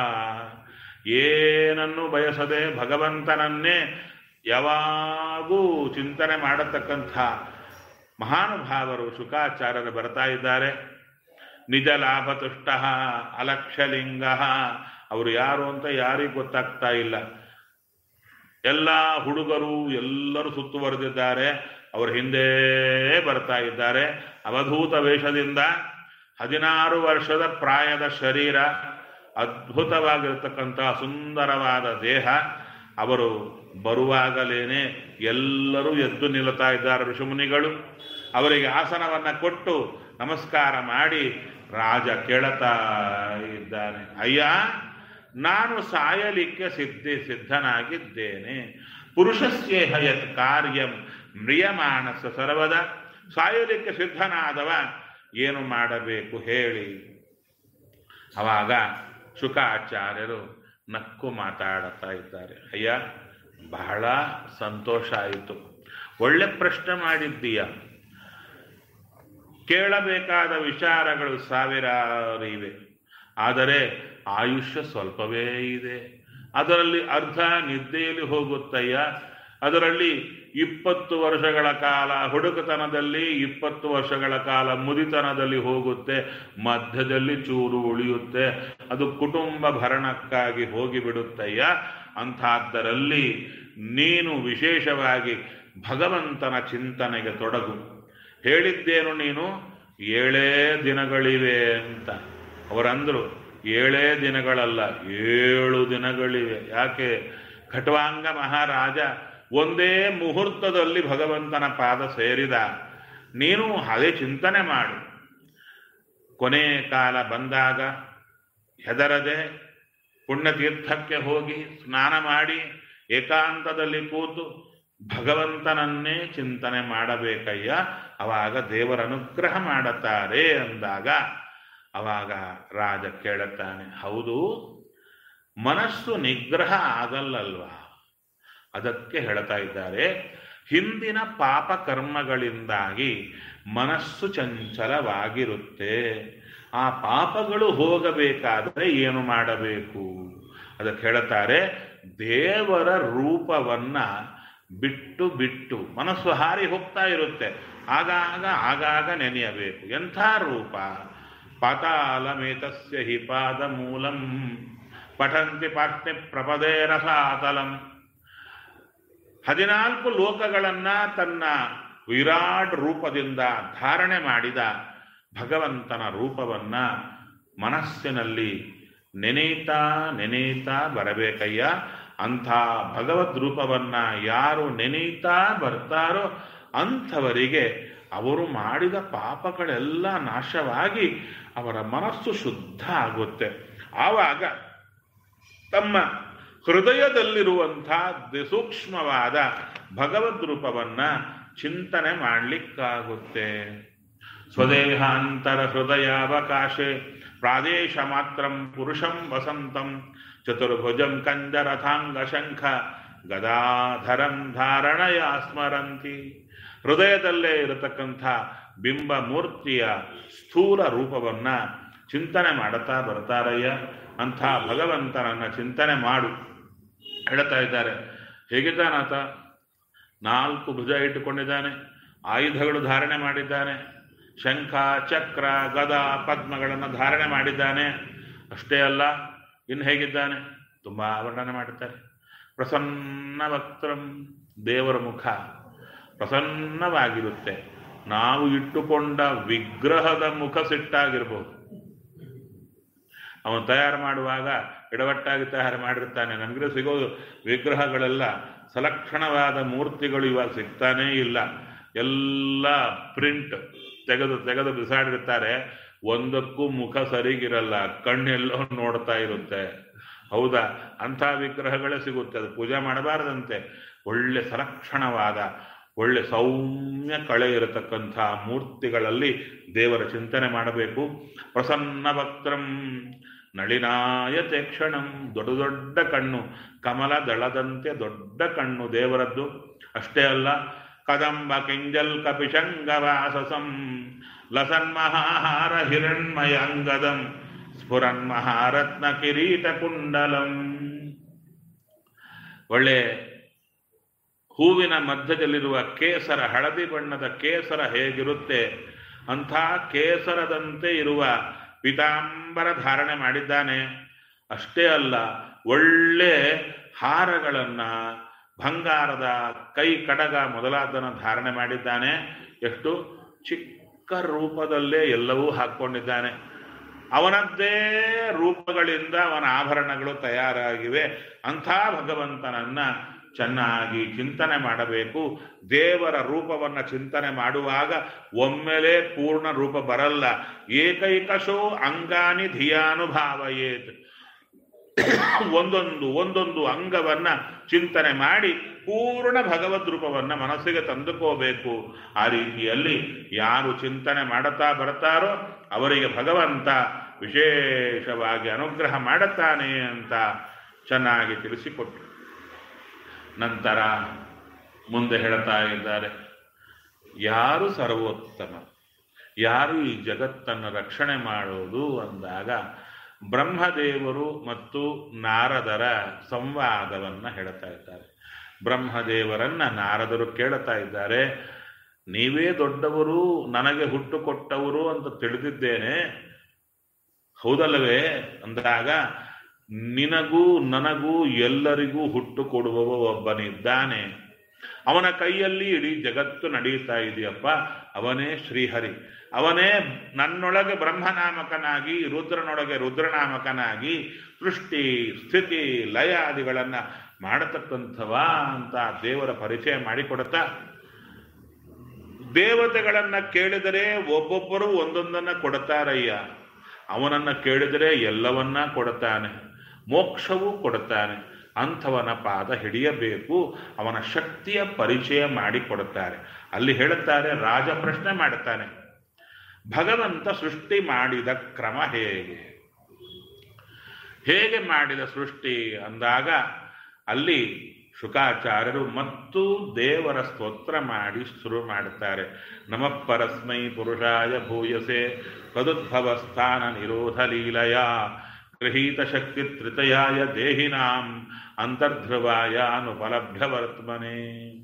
ಏನನ್ನು ಬಯಸದೆ ಭಗವಂತನನ್ನೇ ಯಾವಾಗೂ ಚಿಂತನೆ ಮಾಡತಕ್ಕಂಥ ಮಹಾನುಭಾವರು ಶುಕಾಚಾರ್ಯರು ಬರ್ತಾ ಇದ್ದಾರೆ ನಿಜ ಲಾಭತುಷ್ಟ ಅಲಕ್ಷ್ಯಲಿಂಗ ಅವರು ಯಾರು ಅಂತ ಯಾರಿಗೂ ಗೊತ್ತಾಗ್ತಾ ಇಲ್ಲ ಎಲ್ಲ ಹುಡುಗರು ಎಲ್ಲರೂ ಸುತ್ತುವರೆದಿದ್ದಾರೆ ಅವರ ಹಿಂದೆ ಬರ್ತಾ ಇದ್ದಾರೆ ಅವಧೂತ ವೇಷದಿಂದ ಹದಿನಾರು ವರ್ಷದ ಪ್ರಾಯದ ಶರೀರ ಅದ್ಭುತವಾಗಿರತಕ್ಕಂತಹ ಸುಂದರವಾದ ದೇಹ ಅವರು ಬರುವಾಗಲೇನೆ ಎಲ್ಲರೂ ಎದ್ದು ನಿಲ್ಲುತ್ತಾ ಇದ್ದಾರೆ ಋಷಿಮುನಿಗಳು ಅವರಿಗೆ ಆಸನವನ್ನ ಕೊಟ್ಟು ನಮಸ್ಕಾರ ಮಾಡಿ ರಾಜ ಕೇಳುತ್ತಾ ಇದ್ದಾನೆ ಅಯ್ಯ ನಾನು ಸಾಯಲಿಕ್ಕೆ ಸಿದ್ಧಿ ಸಿದ್ಧನಾಗಿದ್ದೇನೆ ಪುರುಷಸ್ಯೇಹ ಯತ್ ಕಾರ್ಯಂ ಮ್ರಿಯಮಾನಸ ಸರ್ವದ ಸಾಯಲಿಕ್ಕೆ ಸಿದ್ಧನಾದವ ಏನು ಮಾಡಬೇಕು ಹೇಳಿ ಅವಾಗ ಶುಕಾಚಾರ್ಯರು ನಕ್ಕು ಮಾತಾಡುತ್ತಾ ಇದ್ದಾರೆ ಅಯ್ಯ ಬಹಳ ಸಂತೋಷ ಆಯಿತು ಒಳ್ಳೆ ಪ್ರಶ್ನೆ ಮಾಡಿದ್ದೀಯ ಕೇಳಬೇಕಾದ ವಿಚಾರಗಳು ಸಾವಿರಾರು ಇವೆ ಆದರೆ ಆಯುಷ್ಯ ಸ್ವಲ್ಪವೇ ಇದೆ ಅದರಲ್ಲಿ ಅರ್ಧ ನಿದ್ದೆಯಲ್ಲಿ ಹೋಗುತ್ತಯ್ಯ ಅದರಲ್ಲಿ ಇಪ್ಪತ್ತು ವರ್ಷಗಳ ಕಾಲ ಹುಡುಗತನದಲ್ಲಿ ಇಪ್ಪತ್ತು ವರ್ಷಗಳ ಕಾಲ ಮುದಿತನದಲ್ಲಿ ಹೋಗುತ್ತೆ ಮಧ್ಯದಲ್ಲಿ ಚೂರು ಉಳಿಯುತ್ತೆ ಅದು ಕುಟುಂಬ ಭರಣಕ್ಕಾಗಿ ಹೋಗಿಬಿಡುತ್ತಯ್ಯ ಅಂಥದ್ದರಲ್ಲಿ ನೀನು ವಿಶೇಷವಾಗಿ ಭಗವಂತನ ಚಿಂತನೆಗೆ ತೊಡಗು ಹೇಳಿದ್ದೇನು ನೀನು ಏಳೇ ದಿನಗಳಿವೆ ಅಂತ ಅವರಂದ್ರು ಏಳೇ ದಿನಗಳಲ್ಲ ಏಳು ದಿನಗಳಿವೆ ಯಾಕೆ ಖಟ್ವಾಂಗ ಮಹಾರಾಜ ಒಂದೇ ಮುಹೂರ್ತದಲ್ಲಿ ಭಗವಂತನ ಪಾದ ಸೇರಿದ ನೀನು ಅದೇ ಚಿಂತನೆ ಮಾಡು ಕೊನೆ ಕಾಲ ಬಂದಾಗ ಹೆದರದೆ ಪುಣ್ಯತೀರ್ಥಕ್ಕೆ ಹೋಗಿ ಸ್ನಾನ ಮಾಡಿ ಏಕಾಂತದಲ್ಲಿ ಕೂತು ಭಗವಂತನನ್ನೇ ಚಿಂತನೆ ಮಾಡಬೇಕಯ್ಯ ಅವಾಗ ದೇವರ ಅನುಗ್ರಹ ಮಾಡುತ್ತಾರೆ ಅಂದಾಗ ಅವಾಗ ರಾಜ ಕೇಳುತ್ತಾನೆ ಹೌದು ಮನಸ್ಸು ನಿಗ್ರಹ ಆಗಲ್ಲಲ್ವಾ ಅದಕ್ಕೆ ಹೇಳ್ತಾ ಇದ್ದಾರೆ ಹಿಂದಿನ ಪಾಪ ಕರ್ಮಗಳಿಂದಾಗಿ ಮನಸ್ಸು ಚಂಚಲವಾಗಿರುತ್ತೆ ಆ ಪಾಪಗಳು ಹೋಗಬೇಕಾದರೆ ಏನು ಮಾಡಬೇಕು ಅದಕ್ಕೆ ಹೇಳ್ತಾರೆ ದೇವರ ರೂಪವನ್ನ ಬಿಟ್ಟು ಬಿಟ್ಟು ಮನಸ್ಸು ಹಾರಿ ಹೋಗ್ತಾ ಇರುತ್ತೆ ಆಗಾಗ ಆಗಾಗ ನೆನೆಯಬೇಕು ಎಂಥ ರೂಪ ಪಾತಾಲಮೇತಸ್ಯ ಹಿ ಪಾದ ಮೂಲಂ ಪಠಂತಿ ಪಾಟ್ನಿ ಪ್ರಪದೇ ರಸಾತಲಂ ಹದಿನಾಲ್ಕು ಲೋಕಗಳನ್ನ ತನ್ನ ವಿರಾಟ್ ರೂಪದಿಂದ ಧಾರಣೆ ಮಾಡಿದ ಭಗವಂತನ ರೂಪವನ್ನ ಮನಸ್ಸಿನಲ್ಲಿ ನೆನೆಯುತ್ತಾ ನೆನೆಯುತ್ತಾ ಬರಬೇಕಯ್ಯ ಅಂಥ ಭಗವದ್ ರೂಪವನ್ನ ಯಾರು ನೆನೆಯುತ್ತಾ ಬರ್ತಾರೋ ಅಂಥವರಿಗೆ ಅವರು ಮಾಡಿದ ಪಾಪಗಳೆಲ್ಲ ನಾಶವಾಗಿ ಅವರ ಮನಸ್ಸು ಶುದ್ಧ ಆಗುತ್ತೆ ಆವಾಗ ತಮ್ಮ ಹೃದಯದಲ್ಲಿರುವಂಥ ಸೂಕ್ಷ್ಮವಾದ ಭಗವದ್ ರೂಪವನ್ನ ಚಿಂತನೆ ಮಾಡಲಿಕ್ಕಾಗುತ್ತೆ ಸ್ವದೇಹಾಂತರ ಹೃದಯಾವಕಾಶೆ ಪ್ರಾದೇಶ ಮಾತ್ರಂ ಪುರುಷಂ ವಸಂತಂ ಚತುರ್ಭುಜಂ ಕಂಜರಥಾಂಗ ಶಂಖ ಗದಾಧರಂ ಧಾರಣಯ ಸ್ಮರಂತಿ ಹೃದಯದಲ್ಲೇ ಇರತಕ್ಕಂಥ ಬಿಂಬ ಮೂರ್ತಿಯ ಸ್ಥೂಲ ರೂಪವನ್ನ ಚಿಂತನೆ ಮಾಡುತ್ತಾ ಬರ್ತಾರಯ್ಯ ಅಂಥ ಭಗವಂತನನ್ನ ಚಿಂತನೆ ಮಾಡು ಹೇಳ್ತಾ ಇದ್ದಾರೆ ಹೇಗಿದ್ದಾನಾತ ನಾಲ್ಕು ಭುಜ ಇಟ್ಟುಕೊಂಡಿದ್ದಾನೆ ಆಯುಧಗಳು ಧಾರಣೆ ಮಾಡಿದ್ದಾನೆ ಶಂಖ ಚಕ್ರ ಗದ ಪದ್ಮಗಳನ್ನು ಧಾರಣೆ ಮಾಡಿದ್ದಾನೆ ಅಷ್ಟೇ ಅಲ್ಲ ಇನ್ನು ಹೇಗಿದ್ದಾನೆ ತುಂಬ ವರ್ಣನೆ ಮಾಡುತ್ತಾರೆ ಪ್ರಸನ್ನ ವಕ್ತ್ರಂ ದೇವರ ಮುಖ ಪ್ರಸನ್ನವಾಗಿರುತ್ತೆ ನಾವು ಇಟ್ಟುಕೊಂಡ ವಿಗ್ರಹದ ಮುಖ ಸಿಟ್ಟಾಗಿರ್ಬೋದು ಅವನು ತಯಾರು ಮಾಡುವಾಗ ಎಡವಟ್ಟಾಗಿ ತಯಾರು ಮಾಡಿರ್ತಾನೆ ನಮಗೆ ಸಿಗೋದು ವಿಗ್ರಹಗಳೆಲ್ಲ ಸಲಕ್ಷಣವಾದ ಮೂರ್ತಿಗಳು ಇವಾಗ ಸಿಗ್ತಾನೇ ಇಲ್ಲ ಎಲ್ಲ ಪ್ರಿಂಟ್ ತೆಗೆದು ತೆಗೆದು ಬಿಸಾಡಿರ್ತಾರೆ ಒಂದಕ್ಕೂ ಮುಖ ಸರಿಗಿರಲ್ಲ ಕಣ್ಣೆಲ್ಲೋ ನೋಡ್ತಾ ಇರುತ್ತೆ ಹೌದಾ ಅಂಥ ವಿಗ್ರಹಗಳೇ ಸಿಗುತ್ತೆ ಅದು ಪೂಜೆ ಮಾಡಬಾರದಂತೆ ಒಳ್ಳೆ ಸಲಕ್ಷಣವಾದ ಒಳ್ಳೆ ಸೌಮ್ಯ ಕಳೆ ಇರತಕ್ಕಂಥ ಮೂರ್ತಿಗಳಲ್ಲಿ ದೇವರ ಚಿಂತನೆ ಮಾಡಬೇಕು ಪ್ರಸನ್ನ ಭಕ್ತರಂ ನಳಿನಾಯತೆ ಕ್ಷಣಂ ದೊಡ್ಡ ದೊಡ್ಡ ಕಣ್ಣು ಕಮಲ ದಳದಂತೆ ದೊಡ್ಡ ಕಣ್ಣು ದೇವರದ್ದು ಅಷ್ಟೇ ಅಲ್ಲ ಕದಂಬ ಕಿಂಜಲ್ ಕಪಿಶಂಗವಾಸಸಂ ಲಸನ್ಮಹಾಹಾರ ಹಿರಣ್ಮಯಾಂಗದಂ ಸ್ಫುರನ್ಮಹಾರತ್ನ ಕಿರೀಟ ಕುಂಡಲಂ ಒಳ್ಳೆ ಹೂವಿನ ಮಧ್ಯದಲ್ಲಿರುವ ಕೇಸರ ಹಳದಿ ಬಣ್ಣದ ಕೇಸರ ಹೇಗಿರುತ್ತೆ ಅಂಥ ಕೇಸರದಂತೆ ಇರುವ ಪೀತಾಂಬರ ಧಾರಣೆ ಮಾಡಿದ್ದಾನೆ ಅಷ್ಟೇ ಅಲ್ಲ ಒಳ್ಳೆ ಹಾರಗಳನ್ನ ಬಂಗಾರದ ಕೈ ಕಡಗ ಮೊದಲಾದನ್ನು ಧಾರಣೆ ಮಾಡಿದ್ದಾನೆ ಎಷ್ಟು ಚಿಕ್ಕ ರೂಪದಲ್ಲೇ ಎಲ್ಲವೂ ಹಾಕ್ಕೊಂಡಿದ್ದಾನೆ ಅವನದ್ದೇ ರೂಪಗಳಿಂದ ಅವನ ಆಭರಣಗಳು ತಯಾರಾಗಿವೆ ಅಂಥ ಭಗವಂತನನ್ನ ಚೆನ್ನಾಗಿ ಚಿಂತನೆ ಮಾಡಬೇಕು ದೇವರ ರೂಪವನ್ನು ಚಿಂತನೆ ಮಾಡುವಾಗ ಒಮ್ಮೆಲೆ ಪೂರ್ಣ ರೂಪ ಬರಲ್ಲ ಏಕೈಕಶೋ ಅಂಗಾನಿ ಧಿಯಾನುಭಾವಯೇತ್ ಒಂದೊಂದು ಒಂದೊಂದು ಅಂಗವನ್ನ ಚಿಂತನೆ ಮಾಡಿ ಪೂರ್ಣ ಭಗವದ್ ರೂಪವನ್ನ ಮನಸ್ಸಿಗೆ ತಂದುಕೋಬೇಕು ಆ ರೀತಿಯಲ್ಲಿ ಯಾರು ಚಿಂತನೆ ಮಾಡುತ್ತಾ ಬರ್ತಾರೋ ಅವರಿಗೆ ಭಗವಂತ ವಿಶೇಷವಾಗಿ ಅನುಗ್ರಹ ಮಾಡುತ್ತಾನೆ ಅಂತ ಚೆನ್ನಾಗಿ ತಿಳಿಸಿಕೊಟ್ರು ನಂತರ ಮುಂದೆ ಹೇಳ್ತಾ ಇದ್ದಾರೆ ಯಾರು ಸರ್ವೋತ್ತಮ ಯಾರು ಈ ಜಗತ್ತನ್ನು ರಕ್ಷಣೆ ಮಾಡೋದು ಅಂದಾಗ ಬ್ರಹ್ಮದೇವರು ಮತ್ತು ನಾರದರ ಸಂವಾದವನ್ನ ಹೇಳ್ತಾ ಇದ್ದಾರೆ ಬ್ರಹ್ಮದೇವರನ್ನ ನಾರದರು ಕೇಳ್ತಾ ಇದ್ದಾರೆ ನೀವೇ ದೊಡ್ಡವರು ನನಗೆ ಹುಟ್ಟು ಕೊಟ್ಟವರು ಅಂತ ತಿಳಿದಿದ್ದೇನೆ ಹೌದಲ್ಲವೇ ಅಂದಾಗ ನಿನಗೂ ನನಗೂ ಎಲ್ಲರಿಗೂ ಹುಟ್ಟು ಕೊಡುವವ ಒಬ್ಬನಿದ್ದಾನೆ ಅವನ ಕೈಯಲ್ಲಿ ಇಡೀ ಜಗತ್ತು ನಡೆಯುತ್ತಾ ಇದೆಯಪ್ಪ ಅವನೇ ಶ್ರೀಹರಿ ಅವನೇ ನನ್ನೊಳಗೆ ಬ್ರಹ್ಮನಾಮಕನಾಗಿ ರುದ್ರನೊಳಗೆ ರುದ್ರನಾಮಕನಾಗಿ ಸೃಷ್ಟಿ ಸ್ಥಿತಿ ಲಯಾದಿಗಳನ್ನ ಮಾಡತಕ್ಕಂಥವ ಅಂತ ದೇವರ ಪರಿಚಯ ಮಾಡಿಕೊಡುತ್ತಾ ದೇವತೆಗಳನ್ನ ಕೇಳಿದರೆ ಒಬ್ಬೊಬ್ಬರು ಒಂದೊಂದನ್ನ ಕೊಡುತ್ತಾರಯ್ಯ ಅವನನ್ನ ಕೇಳಿದರೆ ಎಲ್ಲವನ್ನ ಕೊಡುತ್ತಾನೆ ಮೋಕ್ಷವೂ ಕೊಡುತ್ತಾನೆ ಅಂಥವನ ಪಾದ ಹಿಡಿಯಬೇಕು ಅವನ ಶಕ್ತಿಯ ಪರಿಚಯ ಮಾಡಿಕೊಡುತ್ತಾರೆ ಅಲ್ಲಿ ಹೇಳುತ್ತಾರೆ ರಾಜ ಪ್ರಶ್ನೆ ಮಾಡುತ್ತಾನೆ ಭಗವಂತ ಸೃಷ್ಟಿ ಮಾಡಿದ ಕ್ರಮ ಹೇಗೆ ಹೇಗೆ ಮಾಡಿದ ಸೃಷ್ಟಿ ಅಂದಾಗ ಅಲ್ಲಿ ಶುಕಾಚಾರ್ಯರು ಮತ್ತು ದೇವರ ಸ್ತೋತ್ರ ಮಾಡಿ ಶುರು ಮಾಡುತ್ತಾರೆ ನಮ ಪರಸ್ಮೈ ಪುರುಷಾಯ ಭೂಯಸೆ ತದುದ್ಭವ ಸ್ಥಾನ ನಿರೋಧ ಲೀಲಯ ಗೃಹೀತ ಶಕ್ತಿ ತ್ರಿತಯಾಯ ದೇಹಿನಾಂ ಅಂತರ್ಧ್ರುವಾಯ ಅನುಪಲಭ್ಯ ವರ್ತಮನೆ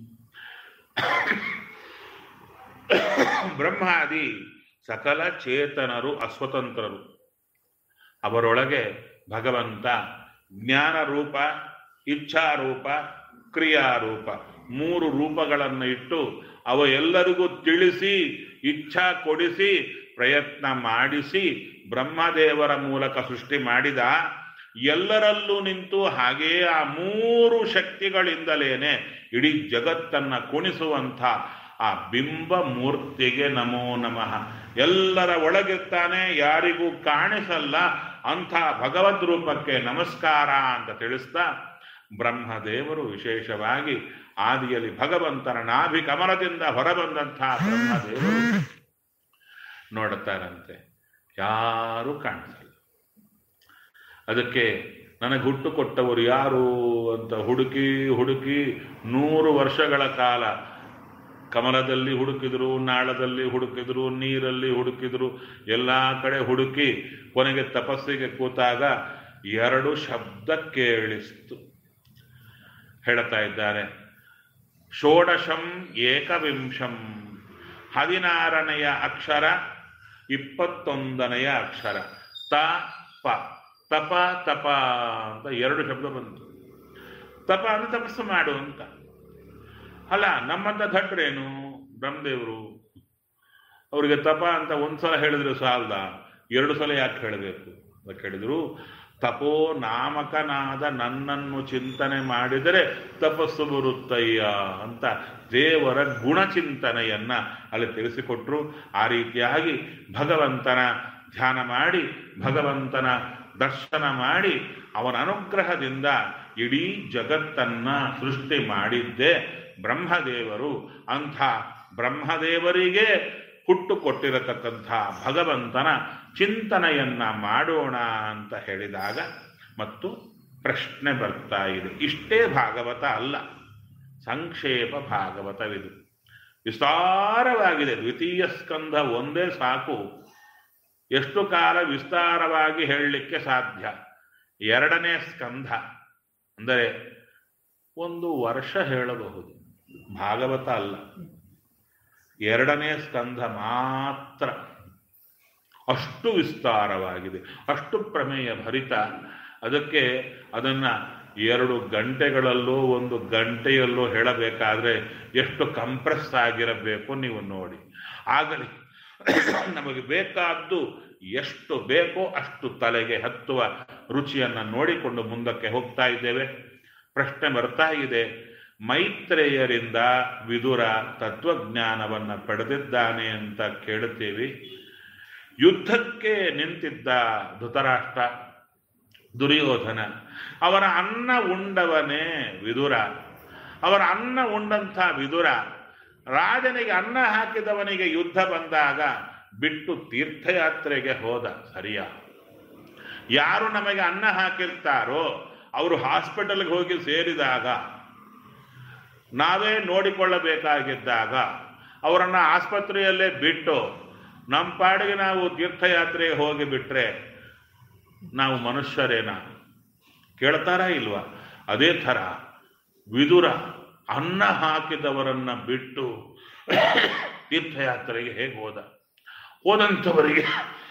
ಬ್ರಹ್ಮಾದಿ ಸಕಲ ಚೇತನರು ಅಸ್ವತಂತ್ರರು ಅವರೊಳಗೆ ಭಗವಂತ ಜ್ಞಾನ ರೂಪ ಇಚ್ಛಾರೂಪ ಕ್ರಿಯಾರೂಪ ಮೂರು ರೂಪಗಳನ್ನು ಇಟ್ಟು ಅವ ಎಲ್ಲರಿಗೂ ತಿಳಿಸಿ ಇಚ್ಛಾ ಕೊಡಿಸಿ ಪ್ರಯತ್ನ ಮಾಡಿಸಿ ಬ್ರಹ್ಮದೇವರ ಮೂಲಕ ಸೃಷ್ಟಿ ಮಾಡಿದ ಎಲ್ಲರಲ್ಲೂ ನಿಂತು ಹಾಗೆಯೇ ಆ ಮೂರು ಶಕ್ತಿಗಳಿಂದಲೇನೆ ಇಡೀ ಜಗತ್ತನ್ನ ಕುಣಿಸುವಂಥ ಆ ಬಿಂಬ ಮೂರ್ತಿಗೆ ನಮೋ ನಮಃ ಎಲ್ಲರ ಒಳಗಿರ್ತಾನೆ ಯಾರಿಗೂ ಕಾಣಿಸಲ್ಲ ಅಂಥ ಭಗವದ್ ರೂಪಕ್ಕೆ ನಮಸ್ಕಾರ ಅಂತ ತಿಳಿಸ್ತಾ ಬ್ರಹ್ಮದೇವರು ವಿಶೇಷವಾಗಿ ಆದಿಯಲ್ಲಿ ಭಗವಂತನ ನಾಭಿ ಕಮಲದಿಂದ ಹೊರಬಂದಂತಹ ಬ್ರಹ್ಮದೇವರು ನೋಡುತ್ತಾರಂತೆ ಯಾರೂ ಕಾಣಿಸಲ್ಲ ಅದಕ್ಕೆ ನನಗೆ ಹುಟ್ಟು ಕೊಟ್ಟವರು ಯಾರು ಅಂತ ಹುಡುಕಿ ಹುಡುಕಿ ನೂರು ವರ್ಷಗಳ ಕಾಲ ಕಮಲದಲ್ಲಿ ಹುಡುಕಿದ್ರು ನಾಳದಲ್ಲಿ ಹುಡುಕಿದ್ರು ನೀರಲ್ಲಿ ಹುಡುಕಿದ್ರು ಎಲ್ಲ ಕಡೆ ಹುಡುಕಿ ಕೊನೆಗೆ ತಪಸ್ಸಿಗೆ ಕೂತಾಗ ಎರಡು ಶಬ್ದ ಕೇಳಿಸ್ತು ಹೇಳ್ತಾ ಇದ್ದಾರೆ ಷೋಡಶಂ ಏಕವಿಂಶಂ ಹದಿನಾರನೆಯ ಅಕ್ಷರ ಇಪ್ಪತ್ತೊಂದನೆಯ ಅಕ್ಷರ ತ ಪ ತಪ ತಪ ಅಂತ ಎರಡು ಶಬ್ದ ಬಂತು ತಪ ಅಂದ್ರೆ ತಪಸ್ಸು ಮಾಡು ಅಂತ ಅಲ್ಲ ನಮ್ಮಂತ ಧಟ್ರೇನು ಬ್ರಹ್ಮದೇವರು ಅವರಿಗೆ ತಪ ಅಂತ ಒಂದ್ಸಲ ಹೇಳಿದ್ರೆ ಸಾಲದ ಎರಡು ಸಲ ಯಾಕೆ ಹೇಳಬೇಕು ಅಂತ ಕೇಳಿದ್ರು ತಪೋ ನಾಮಕನಾದ ನನ್ನನ್ನು ಚಿಂತನೆ ಮಾಡಿದರೆ ತಪಸ್ಸು ಬರುತ್ತಯ್ಯ ಅಂತ ದೇವರ ಗುಣಚಿಂತನೆಯನ್ನ ಅಲ್ಲಿ ತಿಳಿಸಿಕೊಟ್ರು ಆ ರೀತಿಯಾಗಿ ಭಗವಂತನ ಧ್ಯಾನ ಮಾಡಿ ಭಗವಂತನ ದರ್ಶನ ಮಾಡಿ ಅವನ ಅನುಗ್ರಹದಿಂದ ಇಡೀ ಜಗತ್ತನ್ನ ಸೃಷ್ಟಿ ಮಾಡಿದ್ದೇ ಬ್ರಹ್ಮದೇವರು ಅಂಥ ಬ್ರಹ್ಮದೇವರಿಗೆ ಹುಟ್ಟು ಕೊಟ್ಟಿರತಕ್ಕಂಥ ಭಗವಂತನ ಚಿಂತನೆಯನ್ನ ಮಾಡೋಣ ಅಂತ ಹೇಳಿದಾಗ ಮತ್ತು ಪ್ರಶ್ನೆ ಬರ್ತಾ ಇದೆ ಇಷ್ಟೇ ಭಾಗವತ ಅಲ್ಲ ಸಂಕ್ಷೇಪ ಭಾಗವತವಿದು ವಿಸ್ತಾರವಾಗಿದೆ ದ್ವಿತೀಯ ಸ್ಕಂಧ ಒಂದೇ ಸಾಕು ಎಷ್ಟು ಕಾಲ ವಿಸ್ತಾರವಾಗಿ ಹೇಳಲಿಕ್ಕೆ ಸಾಧ್ಯ ಎರಡನೇ ಸ್ಕಂಧ ಅಂದರೆ ಒಂದು ವರ್ಷ ಹೇಳಬಹುದು ಭಾಗವತ ಅಲ್ಲ ಎರಡನೇ ಸ್ಕಂಧ ಮಾತ್ರ ಅಷ್ಟು ವಿಸ್ತಾರವಾಗಿದೆ ಅಷ್ಟು ಪ್ರಮೇಯ ಭರಿತ ಅದಕ್ಕೆ ಅದನ್ನ ಎರಡು ಗಂಟೆಗಳಲ್ಲೋ ಒಂದು ಗಂಟೆಯಲ್ಲೋ ಹೇಳಬೇಕಾದ್ರೆ ಎಷ್ಟು ಕಂಪ್ರೆಸ್ ಆಗಿರಬೇಕು ನೀವು ನೋಡಿ ಆಗಲಿ ನಮಗೆ ಬೇಕಾದ್ದು ಎಷ್ಟು ಬೇಕೋ ಅಷ್ಟು ತಲೆಗೆ ಹತ್ತುವ ರುಚಿಯನ್ನ ನೋಡಿಕೊಂಡು ಮುಂದಕ್ಕೆ ಹೋಗ್ತಾ ಇದ್ದೇವೆ ಪ್ರಶ್ನೆ ಬರ್ತಾ ಇದೆ ಮೈತ್ರೇಯರಿಂದ ವಿದುರ ತತ್ವಜ್ಞಾನವನ್ನ ಪಡೆದಿದ್ದಾನೆ ಅಂತ ಕೇಳುತ್ತೀವಿ ಯುದ್ಧಕ್ಕೆ ನಿಂತಿದ್ದ ಧೃತರಾಷ್ಟ್ರ ದುರ್ಯೋಧನ ಅವರ ಅನ್ನ ಉಂಡವನೇ ವಿದುರ ಅವರ ಅನ್ನ ಉಂಡಂಥ ವಿದುರ ರಾಜನಿಗೆ ಅನ್ನ ಹಾಕಿದವನಿಗೆ ಯುದ್ಧ ಬಂದಾಗ ಬಿಟ್ಟು ತೀರ್ಥಯಾತ್ರೆಗೆ ಹೋದ ಸರಿಯ ಯಾರು ನಮಗೆ ಅನ್ನ ಹಾಕಿರ್ತಾರೋ ಅವರು ಹಾಸ್ಪಿಟಲ್ಗೆ ಹೋಗಿ ಸೇರಿದಾಗ ನಾವೇ ನೋಡಿಕೊಳ್ಳಬೇಕಾಗಿದ್ದಾಗ ಅವರನ್ನ ಆಸ್ಪತ್ರೆಯಲ್ಲೇ ಬಿಟ್ಟು ನಮ್ಮ ಪಾಡಿಗೆ ನಾವು ತೀರ್ಥಯಾತ್ರೆಗೆ ಹೋಗಿ ಬಿಟ್ರೆ ನಾವು ಮನುಷ್ಯರೇನ ಕೇಳ್ತಾರಾ ಇಲ್ವಾ ಅದೇ ಥರ ವಿದುರ ಅನ್ನ ಹಾಕಿದವರನ್ನ ಬಿಟ್ಟು ತೀರ್ಥಯಾತ್ರೆಗೆ ಹೇಗೆ ಹೋದ ಹೋದಂಥವರಿಗೆ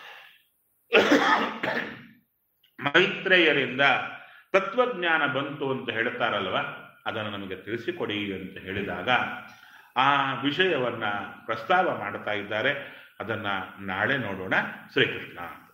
ಮೈತ್ರೇಯರಿಂದ ತತ್ವಜ್ಞಾನ ಬಂತು ಅಂತ ಹೇಳ್ತಾರಲ್ವ ಅದನ್ನು ನಮಗೆ ತಿಳಿಸಿಕೊಡಿ ಅಂತ ಹೇಳಿದಾಗ ಆ ವಿಷಯವನ್ನ ಪ್ರಸ್ತಾವ ಮಾಡ್ತಾ ಇದ್ದಾರೆ ಅದನ್ನ ನಾಳೆ ನೋಡೋಣ ಶ್ರೀಕೃಷ್ಣ